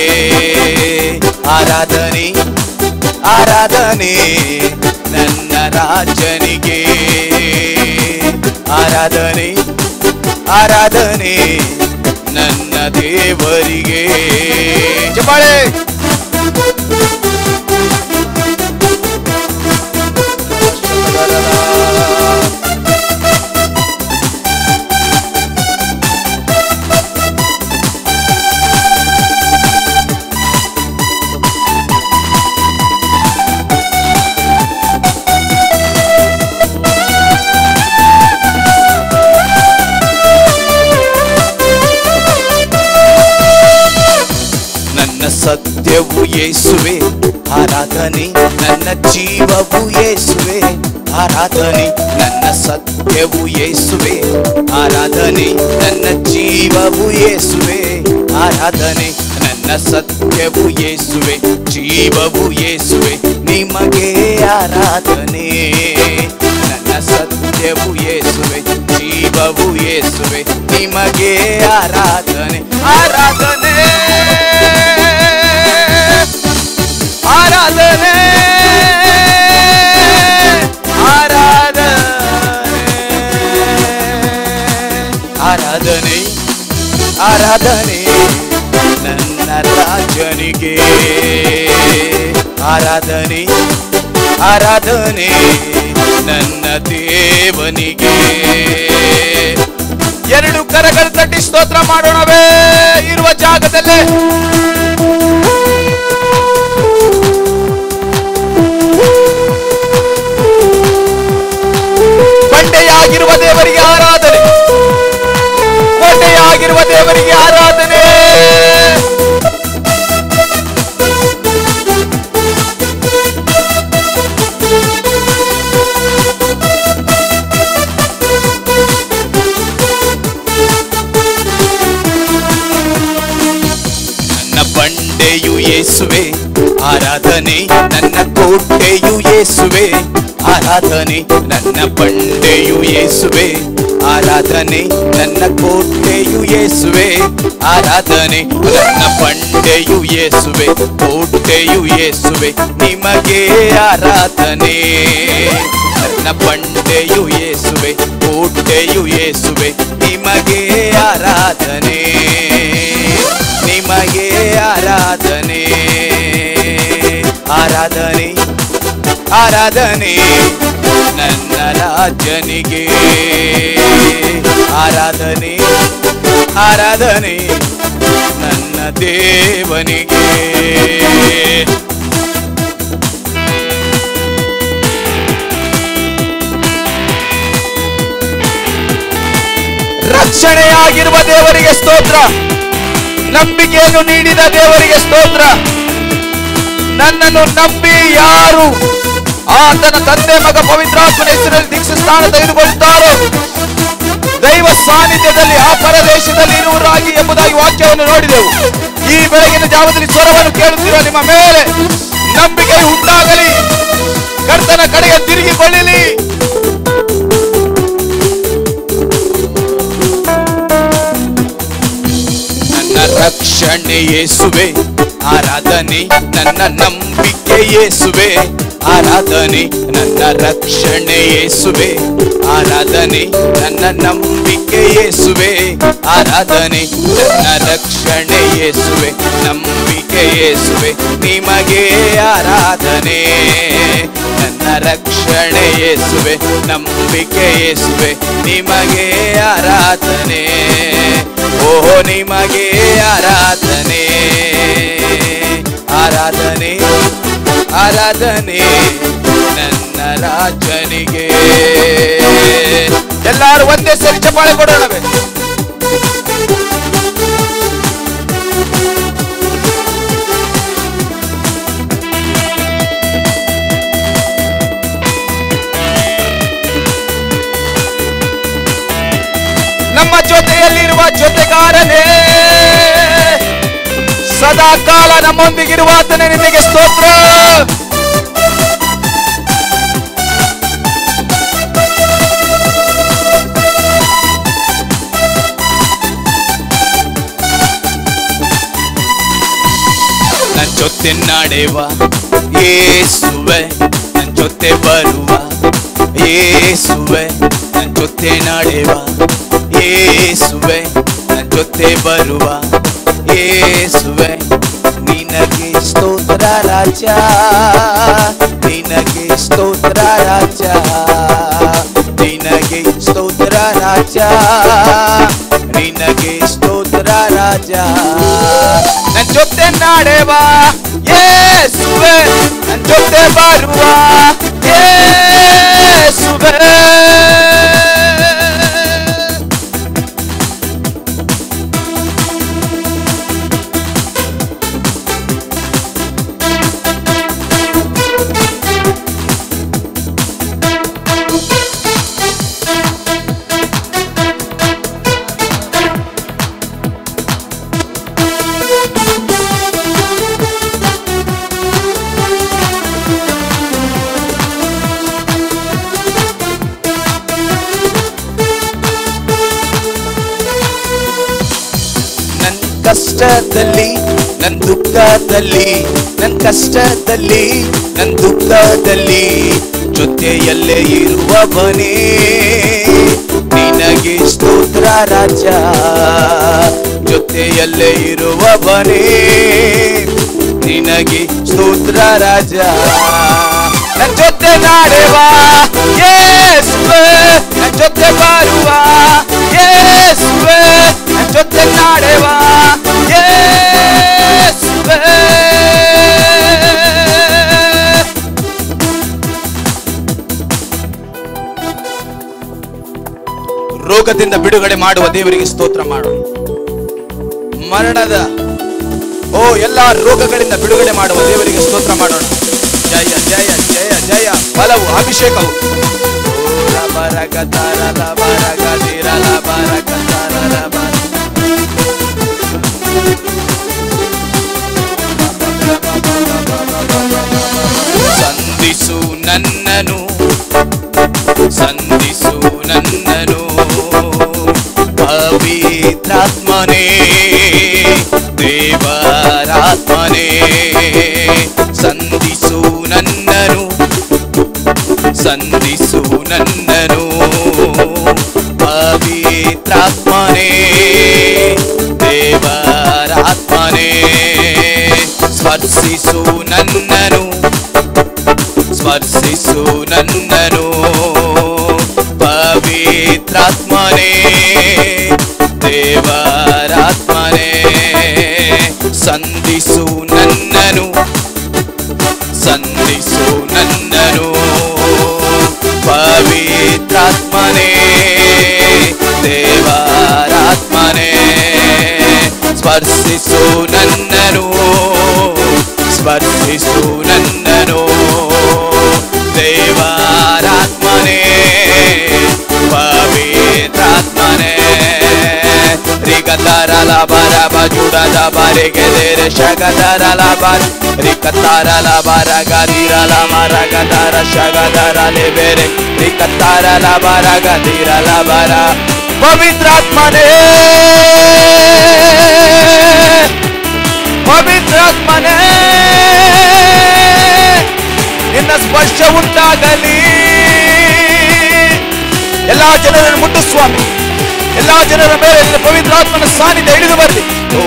Speaker 1: ಆರಾಧನೆ ಆರಾಧನೆ ನನ್ನ ರಾಜನಿಗೆ ಆರಾಧನೆ ಆರಾಧನೆ ನನ್ನ ದೇವರಿಗೆ ಚಪ್ಪಾಳೆ ನನ್ನ ಸತ್ಯವು ಯೇಸುವೆ ಆರಾಧನೆ ನನ್ನ ಜೀವವು ಯೇಸುವೆ ಆರಾಧನೆ ನನ್ನ ಸತ್ಯವು ಯೇಸುವೆ ಆರಾಧನೆ ನನ್ನ ಜೀವವು ಯೇಸುವೆ ಆರಾಧನೆ ನನ್ನ ಸತ್ಯವು ಯೇಸುವೆ ಜೀವವು ಯೇಸುವೆ ನಿಮಗೆ ಆರಾಧನೆ ನನ್ನ ಸತ್ಯವು ಯೇಸುವೆ ಜೀವವು ಯೇಸುವೆ ನಿಮಗೆ ಆರಾಧನೆ ಆರಾಧನೆ ಆರಾಧನೆ ಆರಾಧನೆ ಆರಾಧನೆ ನನ್ನ ರಾಜನಿಗೆ ಆರಾಧನೆ ಆರಾಧನೆ ನನ್ನ ದೇವನಿಗೆ ಎರಡು ಕರಗಳು ತಟ್ಟಿ ಸ್ತೋತ್ರ ಮಾಡೋಣವೇ ಇರುವ ಜಾಗದಲ್ಲೇ ಬಂಡೆಯಾಗಿರುವ ದೇವರಿಗೆ ಆರಾಧನೆ ಬಂಡೆಯಾಗಿರುವ ದೇವರಿಗೆ ಆರಾಧನೆ ನನ್ನ ಬಂಡೆಯು ಯೇಸುವೆ ಆರಾಧನೆ ನನ್ನ ಕೋಟೆಯು ಯೇಸುವೆ ಆರಾಧನೆ ನನ್ನ ಬಂಡೆಯು ಯೇಸುವೆ ಆರಾಧನೆ ನನ್ನ ಕೋಟೆಯು ಯೇಸುವೆ ಆರಾಧನೆ ನನ್ನ ಬಂಡೆಯು ಯೇಸುವೆ ಕೋಟೆಯು ಯೇಸುವೆ ನಿಮಗೆ ಆರಾಧನೆ ನನ್ನ ಬಂಡೆಯು ಯೇಸುವೆ ಕೋಟೆಯು ಯೇಸುವೆ ನಿಮಗೆ ಆರಾಧನೆ ನಿಮಗೆ ಆರಾಧನೆ ಆರಾಧನೆ ಆರಾಧನೆ ನನ್ನ ರಾಜನಿಗೆ ಆರಾಧನೆ ಆರಾಧನೆ ನನ್ನ ದೇವನಿಗೆ ರಕ್ಷಣೆಯಾಗಿರುವ ದೇವರಿಗೆ ಸ್ತೋತ್ರ ನಂಬಿಕೆಯನ್ನು ನೀಡಿದ ದೇವರಿಗೆ ಸ್ತೋತ್ರ ನನ್ನನ್ನು ನಂಬಿ ಯಾರು ಆತನ ತಂದೆ ಮಗ ಪವಿತ್ರಾತ್ಮನ ಹೆಸರಲ್ಲಿ ದೀಕ್ಷಾ ಸ್ಥಾನ ತೆಗೆದುಕೊಳ್ಳುತ್ತಾರೋ ದೈವ ಸಾನ್ನಿಧ್ಯದಲ್ಲಿ ಆ ಪರದೇಶದಲ್ಲಿ ಇರುವರಾಗಿ ಎಂಬುದಾಗಿ ವಾಕ್ಯವನ್ನು ನೋಡಿದೆವು ಈ ಬೆಳಗಿನ ಜಾವದಲ್ಲಿ ಸ್ವರವನ್ನು ಕೇಳುತ್ತಿರುವ ನಿಮ್ಮ ಮೇಲೆ ನಂಬಿಕೆ ಉಂಟಾಗಲಿ ಕರ್ತನ ಕಡೆಗೆ ತಿರುಗಿಕೊಳ್ಳಲಿ ನನ್ನ ರಕ್ಷಣೆ ಯೇಸುವೆ ಆರಾಧನೆ ನನ್ನ ನಂಬಿಕೆ ಯೇಸುವೆ ಆರಾಧನೆ ನನ್ನ ರಕ್ಷಣೆ ಯೇಸುವೆ ಆರಾಧನೆ ನನ್ನ ನಂಬಿಕೆ ಯೇಸುವೆ ಆರಾಧನೆ ನನ್ನ ರಕ್ಷಣೆ ಯೇಸುವೆ ನಂಬಿಕೆ ಯೇಸುವೆ ನಿಮಗೆ ಆರಾಧನೆ ನನ್ನ ರಕ್ಷಣೆ ಯೇಸುವೆ ನಂಬಿಕೆ ಯೇಸುವೆ ನಿಮಗೆ ಆರಾಧನೆ ಓಹೋ ನಿಮಗೆ ಆರಾಧನೆ ಆರಾಧನೆ ಆರಾಧನೆ ನನ್ನ ರಾಜನಿಗೆ ಎಲ್ಲರೂ ಒಂದೇ ಸರಿ ಚಪ್ಪಾಳೆ ಕೊಡೋಣವೇ ನಮ್ಮ ಜೊತೆಯಲ್ಲಿರುವ ಜೊತೆಗಾರನೇ ಸದಾ ಕಾಲ ನಮ್ಮೊಂದಿಗಿರುವ ಆತನೇ ನಿನಗೆ ಸ್ತೋತ್ರ ನನ್ನ ಜೊತೆ ನಡೆವ ಏಸುವೆ ನನ್ನ ಜೊತೆ ಬರುವ ಏಸುವೆ ನನ್ನ ಜೊತೆ ನಡೆವ ಏಸುವೆ ನನ್ನ ಜೊತೆ ಬರುವ ಏಸುವೆ ನಿನಗೆ ಸ್ತೋತ್ರ ರಾಜ ನಿನಗೆ ಸ್ತೋತ್ರ ರಾಜ ನಿನಗೆ ಸ್ತೋತ್ರ ರಾಜ ನಿನಗೆ ಸ್ತೋತ್ರ ರಾಜ ನನ್ನ ಜೊತೆ ನಡೆವ ಯೇಸುವೆ ನನ್ನ ಜೊತೆ ಬರುವ ಯೇಸುವೆ ನನ್ ಕಷ್ಟದಲ್ಲಿ ನನ್ ದುಃಖದಲ್ಲಿ ನನ್ ಕಷ್ಟದಲ್ಲಿ ನನ್ ದುಃಖದಲ್ಲಿ ಜೊತೆಯಲ್ಲೇ ಇರುವವನೇ ನಿನಗೆ ಸ್ತೋತ್ರ ರಾಜ ಜೊತೆಯಲ್ಲೇ ಇರುವವನೇ ನಿನಗೆ ಸ್ತೋತ್ರ ರಾಜ ನನ್ನ ಜೊತೆ ನಾಡೆವ ಯೇಸುವೆ ನನ್ನ ಜೊತೆ ಬರುವ ಯೇಸುವೆ ನನ್ನ ಜೊತೆ ನಾಡೆವ ಯೇಸುವೆ ರೋಗದಿಂದ ಬಿಡುಗಡೆ ಮಾಡುವ ದೇವರಿಗೆ ಸ್ತೋತ್ರ ಮಾಡು ಮರಣದ ಓ ಎಲ್ಲಾ ರೋಗಗಳಿಂದ ಬಿಡುಗಡೆ ಮಾಡುವ ದೇವರಿಗೆ ಸ್ತೋತ್ರ ಮಾಡೋಣ ಜಯ ಜಯ ಜಯ ಜಯ ಬಲವು ಅಭಿಷೇಕವು ಓ ಲಬರಗ ತಾರ ಲಬರಗ ದಿರ ಲಬರಗ ತಾರ ಲಬರ. ಸಂಧಿಸು ನನ್ನನು ಸಂಧಿಸು ನನ್ನನು ಪವಿತ್ರಾತ್ಮನೇ ದೇವರಾತ್ಮನೇ ಸಂಧಿಸು ನನ್ನನು ಸಂಧಿಸು ನನ್ನನು ಪವಿತ್ರಾತ್ಮನೇ ದೇವರಾತ್ಮನೇ ಸ್ಪರ್ಶಿಸು ನನ್ನನು ಸ್ಪರ್ಶಿಸು ನನ್ನನು ಪವಿತ್ರಾತ್ಮನೇ ದೇವರಾತ್ಮನೇ ಸಂಧಿಸು ನನ್ನನು ಸಂಧಿಸು ನನ್ನನು ಪವಿತ್ರಾತ್ಮನೇ ದೇವರಾತ್ಮನೇ ಸ್ಪರ್ಶಿಸು ನನ್ನನು ಸ್ಪರ್ಶಿಸು ನನ್ನನು ದೇವರಾತ್ಮನೇ ಪವಿತ್ರಾತ್ಮನೇ ರಿಗತಾರಲ ಬರ ಬಜುಡದ ಬರೆಗೆ ದೇರೆ ಶಗದರಲ ಬರ ರಿಕತಾರಲ ಬರ ಗದಿರಲ ಮರ ಗದರ ಶಗದರಲೆ ಬೇರೆ ರಿಕತಾರಲ ಬರ ಗದಿರಲ ಬರ ಪವಿತ್ರಾತ್ಮನೇ ಪವಿತ್ರಾತ್ಮನೇ ನಿನ್ನ ಸ್ಪರ್ಶ ಉಂಟಾಗಲಿ ಎಲ್ಲಾ ಜನರನ್ನು ಮುಟ್ಟು ಸ್ವಾಮಿ ಎಲ್ಲಾ ಜನರ ಮೇಲೆ ನಿನ್ನ ಪವಿತ್ರಾತ್ಮನ ಸಾನ್ನಿಧ್ಯ ಹಿಡಿದು ಬರಲಿ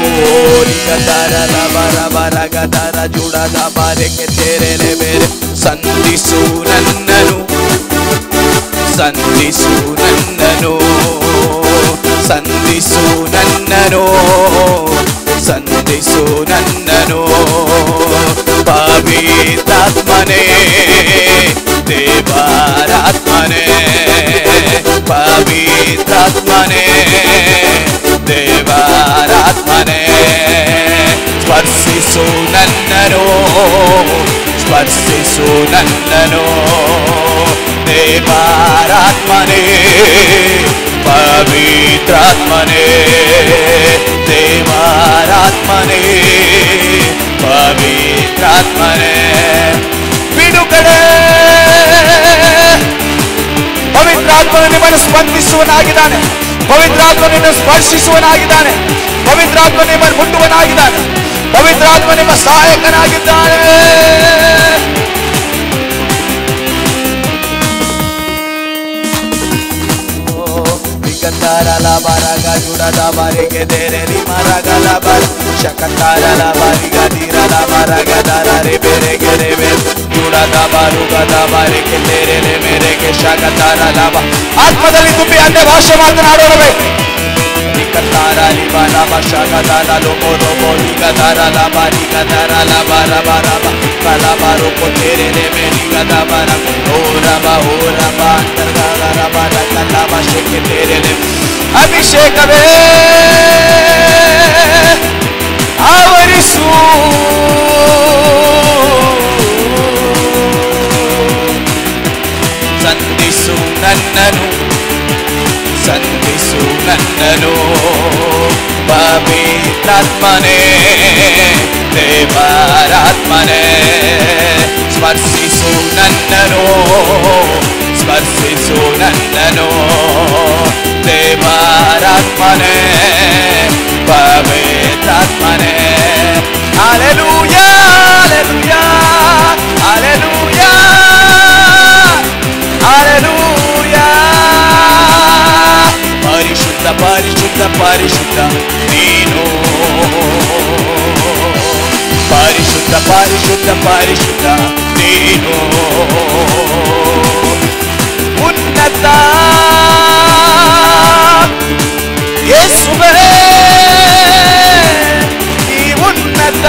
Speaker 1: ಬರ ಬರ ಗದರ ಜುಡದ ಬಾರೆಗೆ ತೆರೆಲೆ ಬೇರೆ ಸಂಧಿಸು ನನ್ನನು ಸಂಧಿಸು ನನ್ನನು ಸಂಧಿಸು ನನ್ನನು ಸಂಧಿಸು ನನ್ನನು ಪವಿತ್ರಾತ್ಮನೇ ದೇವರಾತ್ಮನೇ ಪವಿತ್ರಾತ್ಮನೇ ದೇವರಾತ್ಮನೇ ಸ್ಪರ್ಶಿಸು ನನ್ನನು ಸ್ಪರ್ಶಿಸು ನನ್ನನು ದೇವರಾತ್ಮನೇ ಪವಿತ್ರಾತ್ಮನೇ ದೇವರಾತ್ಮನೇ ಪವಿತ್ರಾತ್ಮನೇ ಬಿಡುಗಡೆ ಪವಿತ್ರಾತ್ಮ ನಿಮ್ಮನ್ನು ಸ್ಪಂದಿಸುವನಾಗಿದ್ದಾನೆ ಪವಿತ್ರಾತ್ಮ ನಿಮ್ಮನ್ನು ಸ್ಪರ್ಶಿಸುವನಾಗಿದ್ದಾನೆ ಪವಿತ್ರಾತ್ಮ ನಿಮ್ಮನ್ನು ಮುಟ್ಟುವನಾಗಿದ್ದಾನೆ ಪವಿತ್ರಾತ್ಮ ನಿಮ್ಮ ಸಹಾಯಕನಾಗಿದ್ದಾನೆ ವಿಕತಾರಲ ಬರಗ ಜುಡದ ಬರಿಗೆ ದೇರೆಲಿ ಮರಗಲ ಬರ ಶಕತಾರಲ ಬರಿಗ ದಿರಲ ಮರಗ ದರರೆ ಬೆರೆಗೆ ರೆವೆ ಜುಡದ ಬರುಗದ ಬರಿಗೆ ತೆರೆಲೆ ಮೇರೆಗೆ ಶಕತಾರಲ ಬ ಆತ್ಮದಲ್ಲಿ ತುಂಬಿ ಅನ್ಯ ಭಾಷೆ ಮಾತನಾಡೋಣಬೇಕು ನಿಕತಾರ ಲಿಬರ ಬಶಗದರ ಲೋಮೋ ಲೋಮೋ ನಿಗದರ ಲಬ ನಿಗದರ ಲಬರ ಬರ ಬ ಕಲ ಬರು ಕೊತೆರೆಲೆ ಮೇರಿಗದ ಬರ ಓರಬ ಓರಬ ಅಂತರ್ಗರ ಬರ ಕಲ ಬಶಕ್ಕೆ ತೆರೆಲೆ ಅಭಿಷೇಕವೇ ಆವರಿಸು ಸಂಧಿಸು ನನ್ನನು ಸಂಧಿಸು ನನ್ನನು ಪವಿತ್ರಾತ್ಮನೇ ದೇವರಾತ್ಮನೇ ಸ್ಪರ್ಶಿಸು ನನ್ನನು ಸ್ಪರ್ಶಿಸು ನನ್ನನು ದೇವರಾತ್ಮನೇ ಪವಿತ್ರಾತ್ಮನೇ Aleluya, aleluya, aleluya, aleluya. ಪರಿಶುದ್ಧ ಪರಿಶುದ್ಧ ಪರಿಶುದ್ಧ ನೀನು ಪರಿಶುದ್ಧ ಪರಿಶುದ್ಧ ನೀನು ಉನ್ನತ ಯೇಸುವೇ ಈ ಉನ್ನತ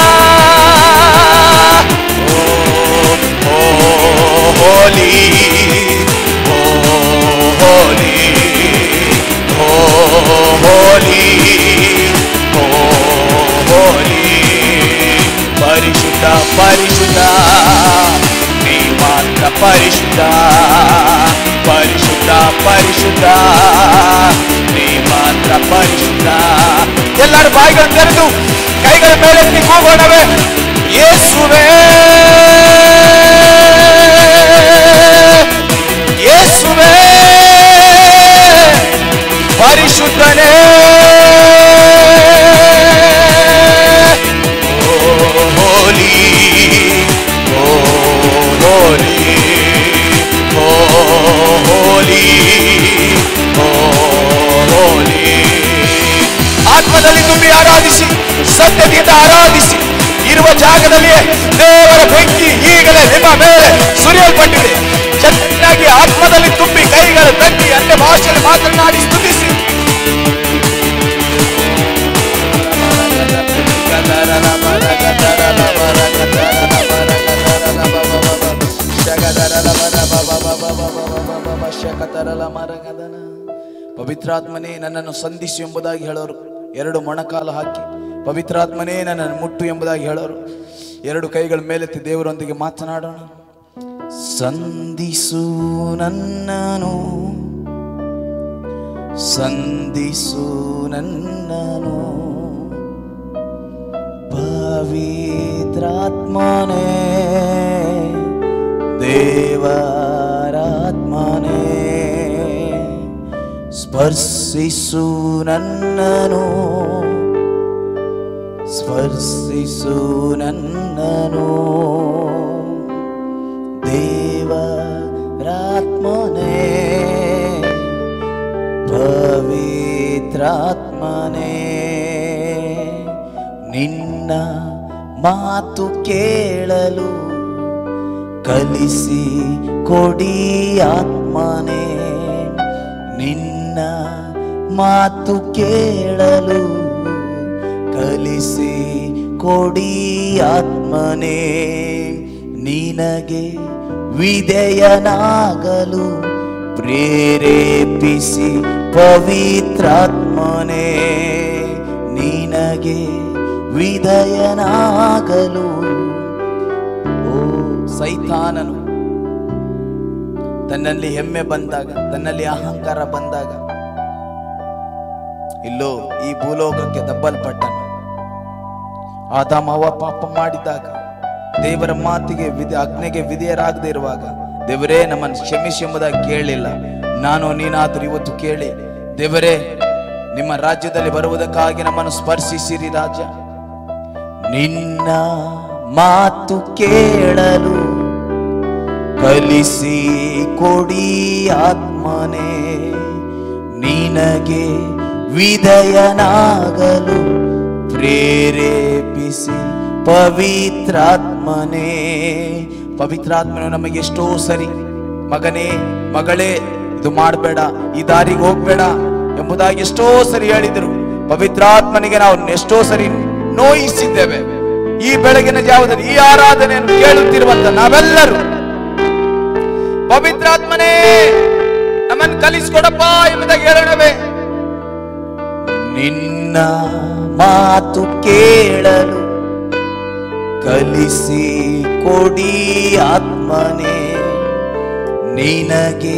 Speaker 1: ಓ ಹೋಲಿ ಓ ಹೋಲಿ ಓ ಹೋಲಿ ಓ ಹೋಲಿ ಪರಿಶುದ್ಧ ಪರಿಶುದ್ಧ ನೀ ಮಾತ್ರ ಪರಿಶುದ್ಧ ಪರಿಶುದ್ಧ ಪರಿಶುದ್ಧ ನೀ ಮಾತ್ರ ಪರಿಶುದ್ಧ ಎಲ್ಲರೂ ಬಾಯಿಗಳನ್ನು ತೆರೆದು ಕೈಗಳ ಮೇಲೆತ್ತಿ ಕೂಗೋಣವೇ ಯೇಸುವೇ ಯೇಸುವೇ ಪರಿಶುದ್ಧನೇ ಓ ಹೋಲಿ ಓ ಹೋಲಿ ಓ ಹೋಲಿ ಓ ಹೋಲಿ ಆತ್ಮದಲ್ಲಿ ತುಂಬಿ ಆರಾಧಿಸಿ ಸತ್ಯದಿಂದ ಆರಾಧಿಸಿ ಇರುವ ಜಾಗದಲ್ಲಿಯೇ ದೇವರ ಬೆಂಕಿ ಈಗಲೇ ನಿಮ್ಮ ಮೇಲೆ ಸುರಿಯಲ್ಪಟ್ಟಿದೆ ಚೆನ್ನಾಗಿ ಆತ್ಮದಲ್ಲಿ ತುಂಬಿ ಕೈಗಳ ತಟ್ಟಿ ಅನ್ಯ ಭಾಷೆಯಲ್ಲಿ ಮಾತನಾಡಿ ಸ್ತುತಿಸಿ ಪವಿತ್ರಾತ್ಮನೇ ನನ್ನನ್ನು ಸಂಧಿಸು ಎಂಬುದಾಗಿ ಹೇಳೋರು ಎರಡು ಮೊಣಕಾಲು ಹಾಕಿ ಪವಿತ್ರಾತ್ಮನೇ ನನ್ನನ್ನು ಮುಟ್ಟು ಎಂಬುದಾಗಿ ಹೇಳೋರು ಎರಡು ಕೈಗಳ ಮೇಲೆತ್ತಿ ದೇವರೊಂದಿಗೆ ಮಾತನಾಡೋಣ ಸಂಧಿಸು ನನ್ನನು ಸಂಧಿಸು ನನ್ನನು ಪವಿತ್ರಾತ್ಮನೇ ದೇವರಾತ್ಮನೇ ಸ್ಪರ್ಶಿಸು ನನ್ನನು ಸ್ಪರ್ಶಿಸು ನನ್ನನು ದೇವರಾತ್ಮನೇ ಪವಿತ್ರಾತ್ಮನೇ ನಿನ್ನ ಮಾತು ಕೇಳಲು ಕಲಿಸಿ ಕೊಡಿ ಆತ್ಮನೇ ನಿನ್ನ ಮಾತು ಕೇಳಲು ಕಲಿಸಿ ಕೊಡಿ ಆತ್ಮನೇ ನಿನಗೆ ವಿಧೇಯನಾಗಲು ಪ್ರೇರೇಪಿಸಿ ಪವಿತ್ರಾತ್ಮನೇ ನಿನಗೆ ವಿಧೇಯನಾಗಲು ಓ ಸೈತಾನನು ತನ್ನಲ್ಲಿ ಹೆಮ್ಮೆ ಬಂದಾಗ ತನ್ನಲ್ಲಿ ಅಹಂಕಾರ ಬಂದಾಗ ಇಲ್ಲೋ ಈ ಭೂಲೋಕಕ್ಕೆ ದಬ್ಬಲ್ಪಟ್ಟನು ಆದಾಮವ ಪಾಪ ಮಾಡಿದಾಗ ದೇವರ ಮಾತಿಗೆ ವಿಧಿ ಆಜ್ಞೆಗೆ ವಿಧೇಯರಾಗದೇ ಇರುವಾಗ ದೇವರೇ ನಮ್ಮನ್ನು ಕ್ಷಮಿಸಿ ಎಂಬುದಾಗಿ ಕೇಳಲಿಲ್ಲ ನಾನು ನೀನಾದರೂ ಇವತ್ತು ಕೇಳಿ ದೇವರೇ ನಿಮ್ಮ ರಾಜ್ಯದಲ್ಲಿ ಬರುವುದಕ್ಕಾಗಿ ನಮ್ಮನ್ನು ಸ್ಪರ್ಶಿಸಿರಿ ರಾಜ ನಿನ್ನ ಮಾತು ಕೇಳಲು ಕಲಿಸಿ ಕೊಡಿ ಆತ್ಮನೇ ನಿನಗೆ ವಿಧೇಯನಾಗಲು ಪ್ರೇರೇಪಿಸಿ ಪವಿತ್ರಾತ್ಮನೇ ಪವಿತ್ರಾತ್ಮನು ನಮಗೆ ಎಷ್ಟೋ ಸರಿ ಮಗನೇ ಮಗಳೇ ಇದು ಮಾಡಬೇಡ ಈ ದಾರಿಗೆ ಹೋಗ್ಬೇಡ ಎಂಬುದಾಗಿ ಎಷ್ಟೋ ಸರಿ ಹೇಳಿದರು ಪವಿತ್ರಾತ್ಮನಿಗೆ ನಾವು ಎಷ್ಟೋ ಸರಿ ನೋಯಿಸಿದ್ದೇವೆ ಈ ಬೆಳಗಿನ ಜಾವದಲ್ಲಿ ಈ ಆರಾಧನೆಯನ್ನು ಕೇಳುತ್ತಿರುವಂತ ನಾವೆಲ್ಲರೂ ಪವಿತ್ರಾತ್ಮನೇ ನಮ್ಮನ್ನು ಕಲಿಸ್ಕೊಡಪ್ಪ ಎಂಬುದಾಗಿ ಹೇಳೋಣವೇ ನಿನ್ನ ಮಾತು ಕೇಳಲು ಕಲಿಸಿ ಕೊಡಿ ಆತ್ಮನೇ ನಿನಗೆ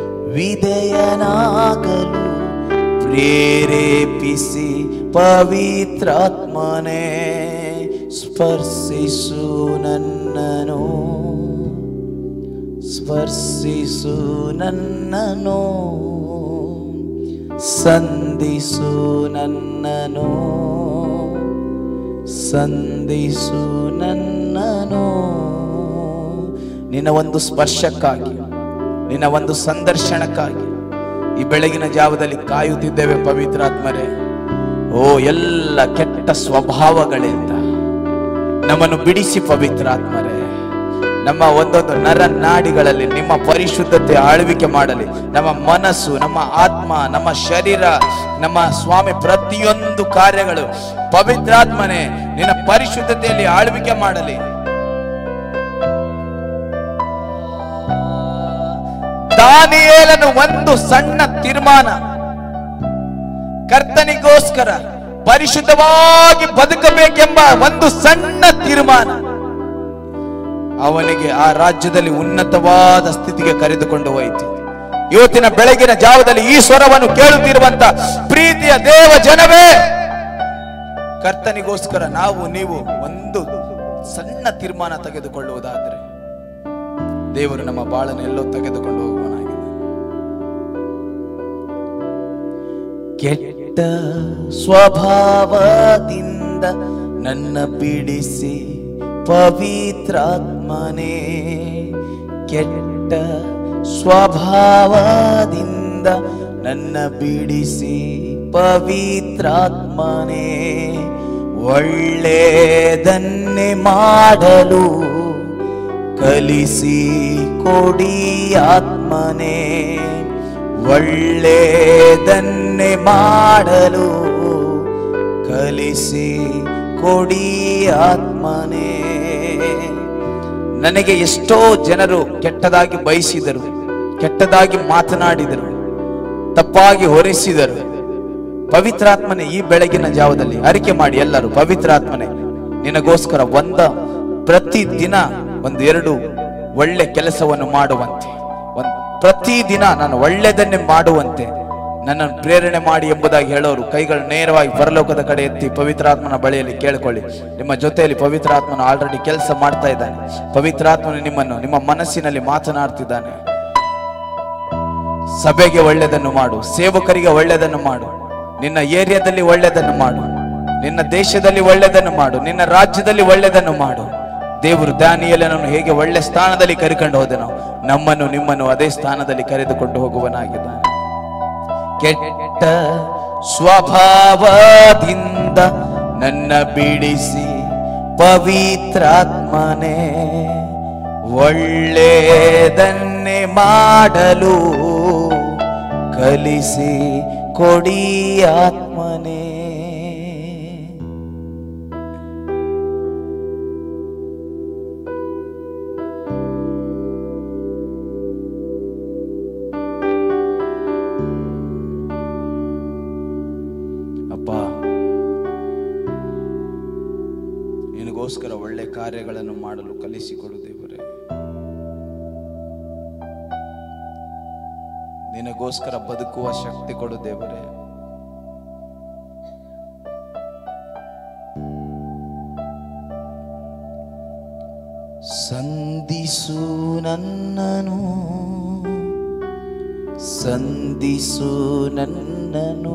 Speaker 1: ವಿಧೇಯನಾಗಲು ಪ್ರೇರೇಪಿಸಿ ಪವಿತ್ರಾತ್ಮನೇ ಸ್ಪರ್ಶಿಸು ನನ್ನನು ಸ್ಪರ್ಶಿಸು ನನ್ನನು ಸಂಧಿಸು ನನ್ನನು ಸಂಧಿಸು ನನ್ನನು ನಿನ್ನ ಒಂದು ಸ್ಪರ್ಶಕ್ಕಾಗಿ ನಿನ್ನ ಒಂದು ಸಂದರ್ಶನಕ್ಕಾಗಿ ಈ ಬೆಳಗಿನ ಜಾವದಲ್ಲಿ ಕಾಯುತ್ತಿದ್ದೇವೆ ಪವಿತ್ರಾತ್ಮರೇ ಓ ಎಲ್ಲ ಕೆಟ್ಟ ಸ್ವಭಾವಗಳಿಂದ ನಮ್ಮನ್ನು ಬಿಡಿಸಿ ಪವಿತ್ರಾತ್ಮರೇ ನಮ್ಮ ಒಂದೊಂದು ನರ ನಾಡಿಗಳಲ್ಲಿ ನಿಮ್ಮ ಪರಿಶುದ್ಧತೆ ಆಳ್ವಿಕೆ ಮಾಡಲಿ ನಮ್ಮ ಮನಸ್ಸು ನಮ್ಮ ಆತ್ಮ ನಮ್ಮ ಶರೀರ ನಮ್ಮ ಸ್ವಾಮಿ ಪ್ರತಿಯೊಂದು ಕಾರ್ಯಗಳು ಪವಿತ್ರಾತ್ಮನೇ ನಿನ್ನ ಪರಿಶುದ್ಧತೆಯಲ್ಲಿ ಆಳ್ವಿಕೆ ಮಾಡಲಿ ದಾನಿಯೇಲನು ಒಂದು ಸಣ್ಣ ತೀರ್ಮಾನ ಕರ್ತನಿಗೋಸ್ಕರ ಪರಿಶುದ್ಧವಾಗಿ ಬದುಕಬೇಕೆಂಬ ಒಂದು ಸಣ್ಣ ತೀರ್ಮಾನ ಅವನಿಗೆ ಆ ರಾಜ್ಯದಲ್ಲಿ ಉನ್ನತವಾದ ಸ್ಥಿತಿಗೆ ಕರೆದುಕೊಂಡು ಹೋಯಿತು ಇವತ್ತಿನ ಬೆಳಗಿನ ಜಾವದಲ್ಲಿ ಈ ಸ್ವರವನ್ನು ಕೇಳುತ್ತಿರುವಂತ ಪ್ರೀತಿಯ ದೇವ ಜನವೇ ಕರ್ತನಿಗೋಸ್ಕರ ನಾವು ನೀವು ಒಂದು ಸಣ್ಣ ತೀರ್ಮಾನ ತೆಗೆದುಕೊಳ್ಳುವುದಾದರೆ ದೇವರು ನಮ್ಮ ಬಾಳನ್ನು ಎಲ್ಲೋ ತೆಗೆದುಕೊಂಡು ಹೋಗುವನಾಗಿದೆ ಕೆಟ್ಟ ಸ್ವಭಾವದಿಂದ ನನ್ನ ಬಿಡಿಸಿ ಪವಿತ್ರಾತ್ಮನೇ ಕೆಟ್ಟ ಸ್ವಭಾವದಿಂದ ನನ್ನ ಬಿಡಿಸಿ ಪವಿತ್ರಾತ್ಮನೇ ಒಳ್ಳೆಯದನ್ನೇ ಮಾಡಲು ಕಲಿಸಿ ಕೊಡಿ ಆತ್ಮನೇ ಒಳ್ಳೆಯದನ್ನೇ ಮಾಡಲು ಕಲಿಸಿ ಕೊಡಿ ಆತ್ಮನೇ ನನಗೆ ಎಷ್ಟೋ ಜನರು ಕೆಟ್ಟದಾಗಿ ಬಯಸಿದರು ಕೆಟ್ಟದಾಗಿ ಮಾತನಾಡಿದರು ತಪ್ಪಾಗಿ ಹೊರಿಸಿದರು ಪವಿತ್ರಾತ್ಮನೆ ಈ ಬೆಳಗಿನ ಜಾವದಲ್ಲಿ ಅರಿಕೆ ಮಾಡಿ ಎಲ್ಲರೂ ಪವಿತ್ರಾತ್ಮನೆ ನಿನಗೋಸ್ಕರ ಒಂದ ಪ್ರತಿ ದಿನ ಒಂದು ಎರಡು ಒಳ್ಳೆ ಕೆಲಸವನ್ನು ಮಾಡುವಂತೆ ಒಂದ್ ಪ್ರತಿ ದಿನ ನಾನು ಒಳ್ಳೆಯದನ್ನೇ ಮಾಡುವಂತೆ ನನ್ನನ್ನು ಪ್ರೇರಣೆ ಮಾಡಿ ಎಂಬುದಾಗಿ ಹೇಳೋರು ಕೈಗಳು ನೇರವಾಗಿ ಪರಲೋಕದ ಕಡೆ ಎತ್ತಿ ಪವಿತ್ರಾತ್ಮನ ಬಳಿಯಲ್ಲಿ ಕೇಳಿಕೊಳ್ಳಿ ನಿಮ್ಮ ಜೊತೆಯಲ್ಲಿ ಪವಿತ್ರಾತ್ಮನ ಆಲ್ರೆಡಿ ಕೆಲಸ ಮಾಡ್ತಾ ಇದ್ದಾನೆ ಪವಿತ್ರಾತ್ಮನು ನಿಮ್ಮನ್ನು ನಿಮ್ಮ ಮನಸ್ಸಿನಲ್ಲಿ ಮಾತನಾಡ್ತಿದ್ದಾನೆ ಸಭೆಗೆ ಒಳ್ಳೆಯದನ್ನು ಮಾಡು ಸೇವಕರಿಗೆ ಒಳ್ಳೆಯದನ್ನು ಮಾಡು ನಿನ್ನ ಏರಿಯಾದಲ್ಲಿ ಒಳ್ಳೆಯದನ್ನು ಮಾಡು ನಿನ್ನ ದೇಶದಲ್ಲಿ ಒಳ್ಳೆಯದನ್ನು ಮಾಡು ನಿನ್ನ ರಾಜ್ಯದಲ್ಲಿ ಒಳ್ಳೆಯದನ್ನು ಮಾಡು ದೇವರು ದಾನಿಯಲನನ್ನು ಹೇಗೆ ಒಳ್ಳೆ ಸ್ಥಾನದಲ್ಲಿ ಕರೆಕೊಂಡು ಹೋದನು ನಮ್ಮನ್ನು ನಿಮ್ಮನ್ನು ಅದೇ ಸ್ಥಾನದಲ್ಲಿ ಕರೆದುಕೊಂಡು ಹೋಗುವನಾಗಿದ್ದಾನೆ ಕೆಟ್ಟ ಸ್ವಭಾವದಿಂದ ನನ್ನ ಬಿಡಿಸಿ ಪವಿತ್ರಾತ್ಮನೇ ಒಳ್ಳೆಯದನ್ನೇ ಮಾಡಲು ಕಲಿಸಿ ಕೊಡಿ ಆತ್ಮನೇ ಅಪ್ಪ ನಿನಗೋಸ್ಕರ ಒಳ್ಳೆ ಕಾರ್ಯಗಳನ್ನು ಮಾಡಲು ಕಲಿಸಿಕೊಡು ದೇವರೇ ನಿನಗೋಸ್ಕರ ಬದುಕುವ ಶಕ್ತಿ ಕೊಡು ದೇವರೇ ಸಂಧಿಸು ನನ್ನನು ಸಂಧಿಸು ನನ್ನನು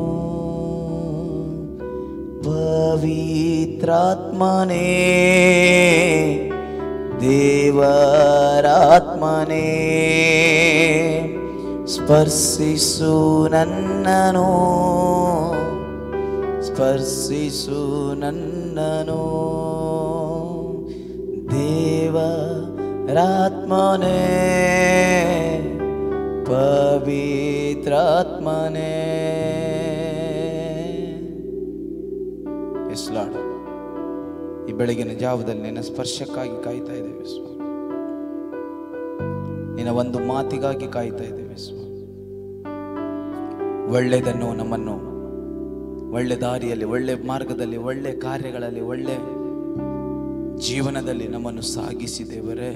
Speaker 1: ಪವಿತ್ರಾತ್ಮನೇ ದೇವರಾತ್ಮನೇ ಸ್ಪರ್ಶಿಸು ನನ್ನನು ಸ್ಪರ್ಶಿಸು ನನ್ನನು ದೇವರಾತ್ಮನೇ ಪವಿತ್ರಾತ್ಮನೇ ಎಸ್ ಲಾರ್ಡ್ ಈ ಬೆಳಗಿನ ಜಾವದಲ್ಲಿ ನಿನ್ನ ಸ್ಪರ್ಶಕ್ಕಾಗಿ ಕಾಯ್ತಾ ಇದ್ದೇವೆ ಸ್ವಾಮಿ ನಿನ್ನ ಒಂದು ಮಾತಿಗಾಗಿ ಕಾಯ್ತಾ ಇದ್ದೇವೆ ಸ್ವಾಮಿ ಒಳ್ಳೆಯದನ್ನು ನಮ್ಮನ್ನು ಒಳ್ಳೆ ದಾರಿಯಲ್ಲಿ ಒಳ್ಳೆ ಮಾರ್ಗದಲ್ಲಿ ಒಳ್ಳೆ ಕಾರ್ಯಗಳಲ್ಲಿ ಒಳ್ಳೆ ಜೀವನದಲ್ಲಿ ನಮ್ಮನ್ನು ಸಾಗಿಸಿ ದೇವರೇ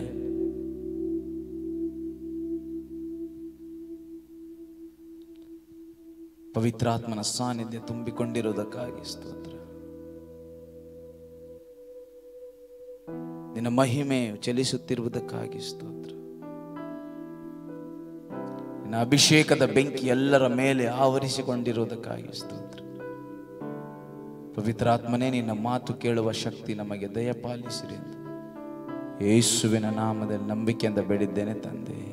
Speaker 1: ಪವಿತ್ರಾತ್ಮನ ಸಾನ್ನಿಧ್ಯ ತುಂಬಿಕೊಂಡಿರುವುದಕ್ಕಾಗಿ ಸ್ತೋತ್ರ ನಿನ್ನ ಮಹಿಮೆ ಚಲಿಸುತ್ತಿರುವುದಕ್ಕಾಗಿ ಸ್ತೋತ್ರ ನಿನ್ನ ಅಭಿಷೇಕದ ಬೆಂಕಿ ಎಲ್ಲರ ಮೇಲೆ ಆವರಿಸಿಕೊಂಡಿರುವುದಕ್ಕಾಗಿ ಸ್ತೋತ್ರ ಪವಿತ್ರಾತ್ಮನೇ ನಿನ್ನ ಮಾತು ಕೇಳುವ ಶಕ್ತಿ ನಮಗೆ ದಯಪಾಲಿಸಿರಿ ಎಂದು ಯೇಸುವಿನ ನಾಮದಲ್ಲಿ ನಂಬಿಕೆಯಿಂದ ಬೇಡಿದ್ದೇನೆ ತಂದೆ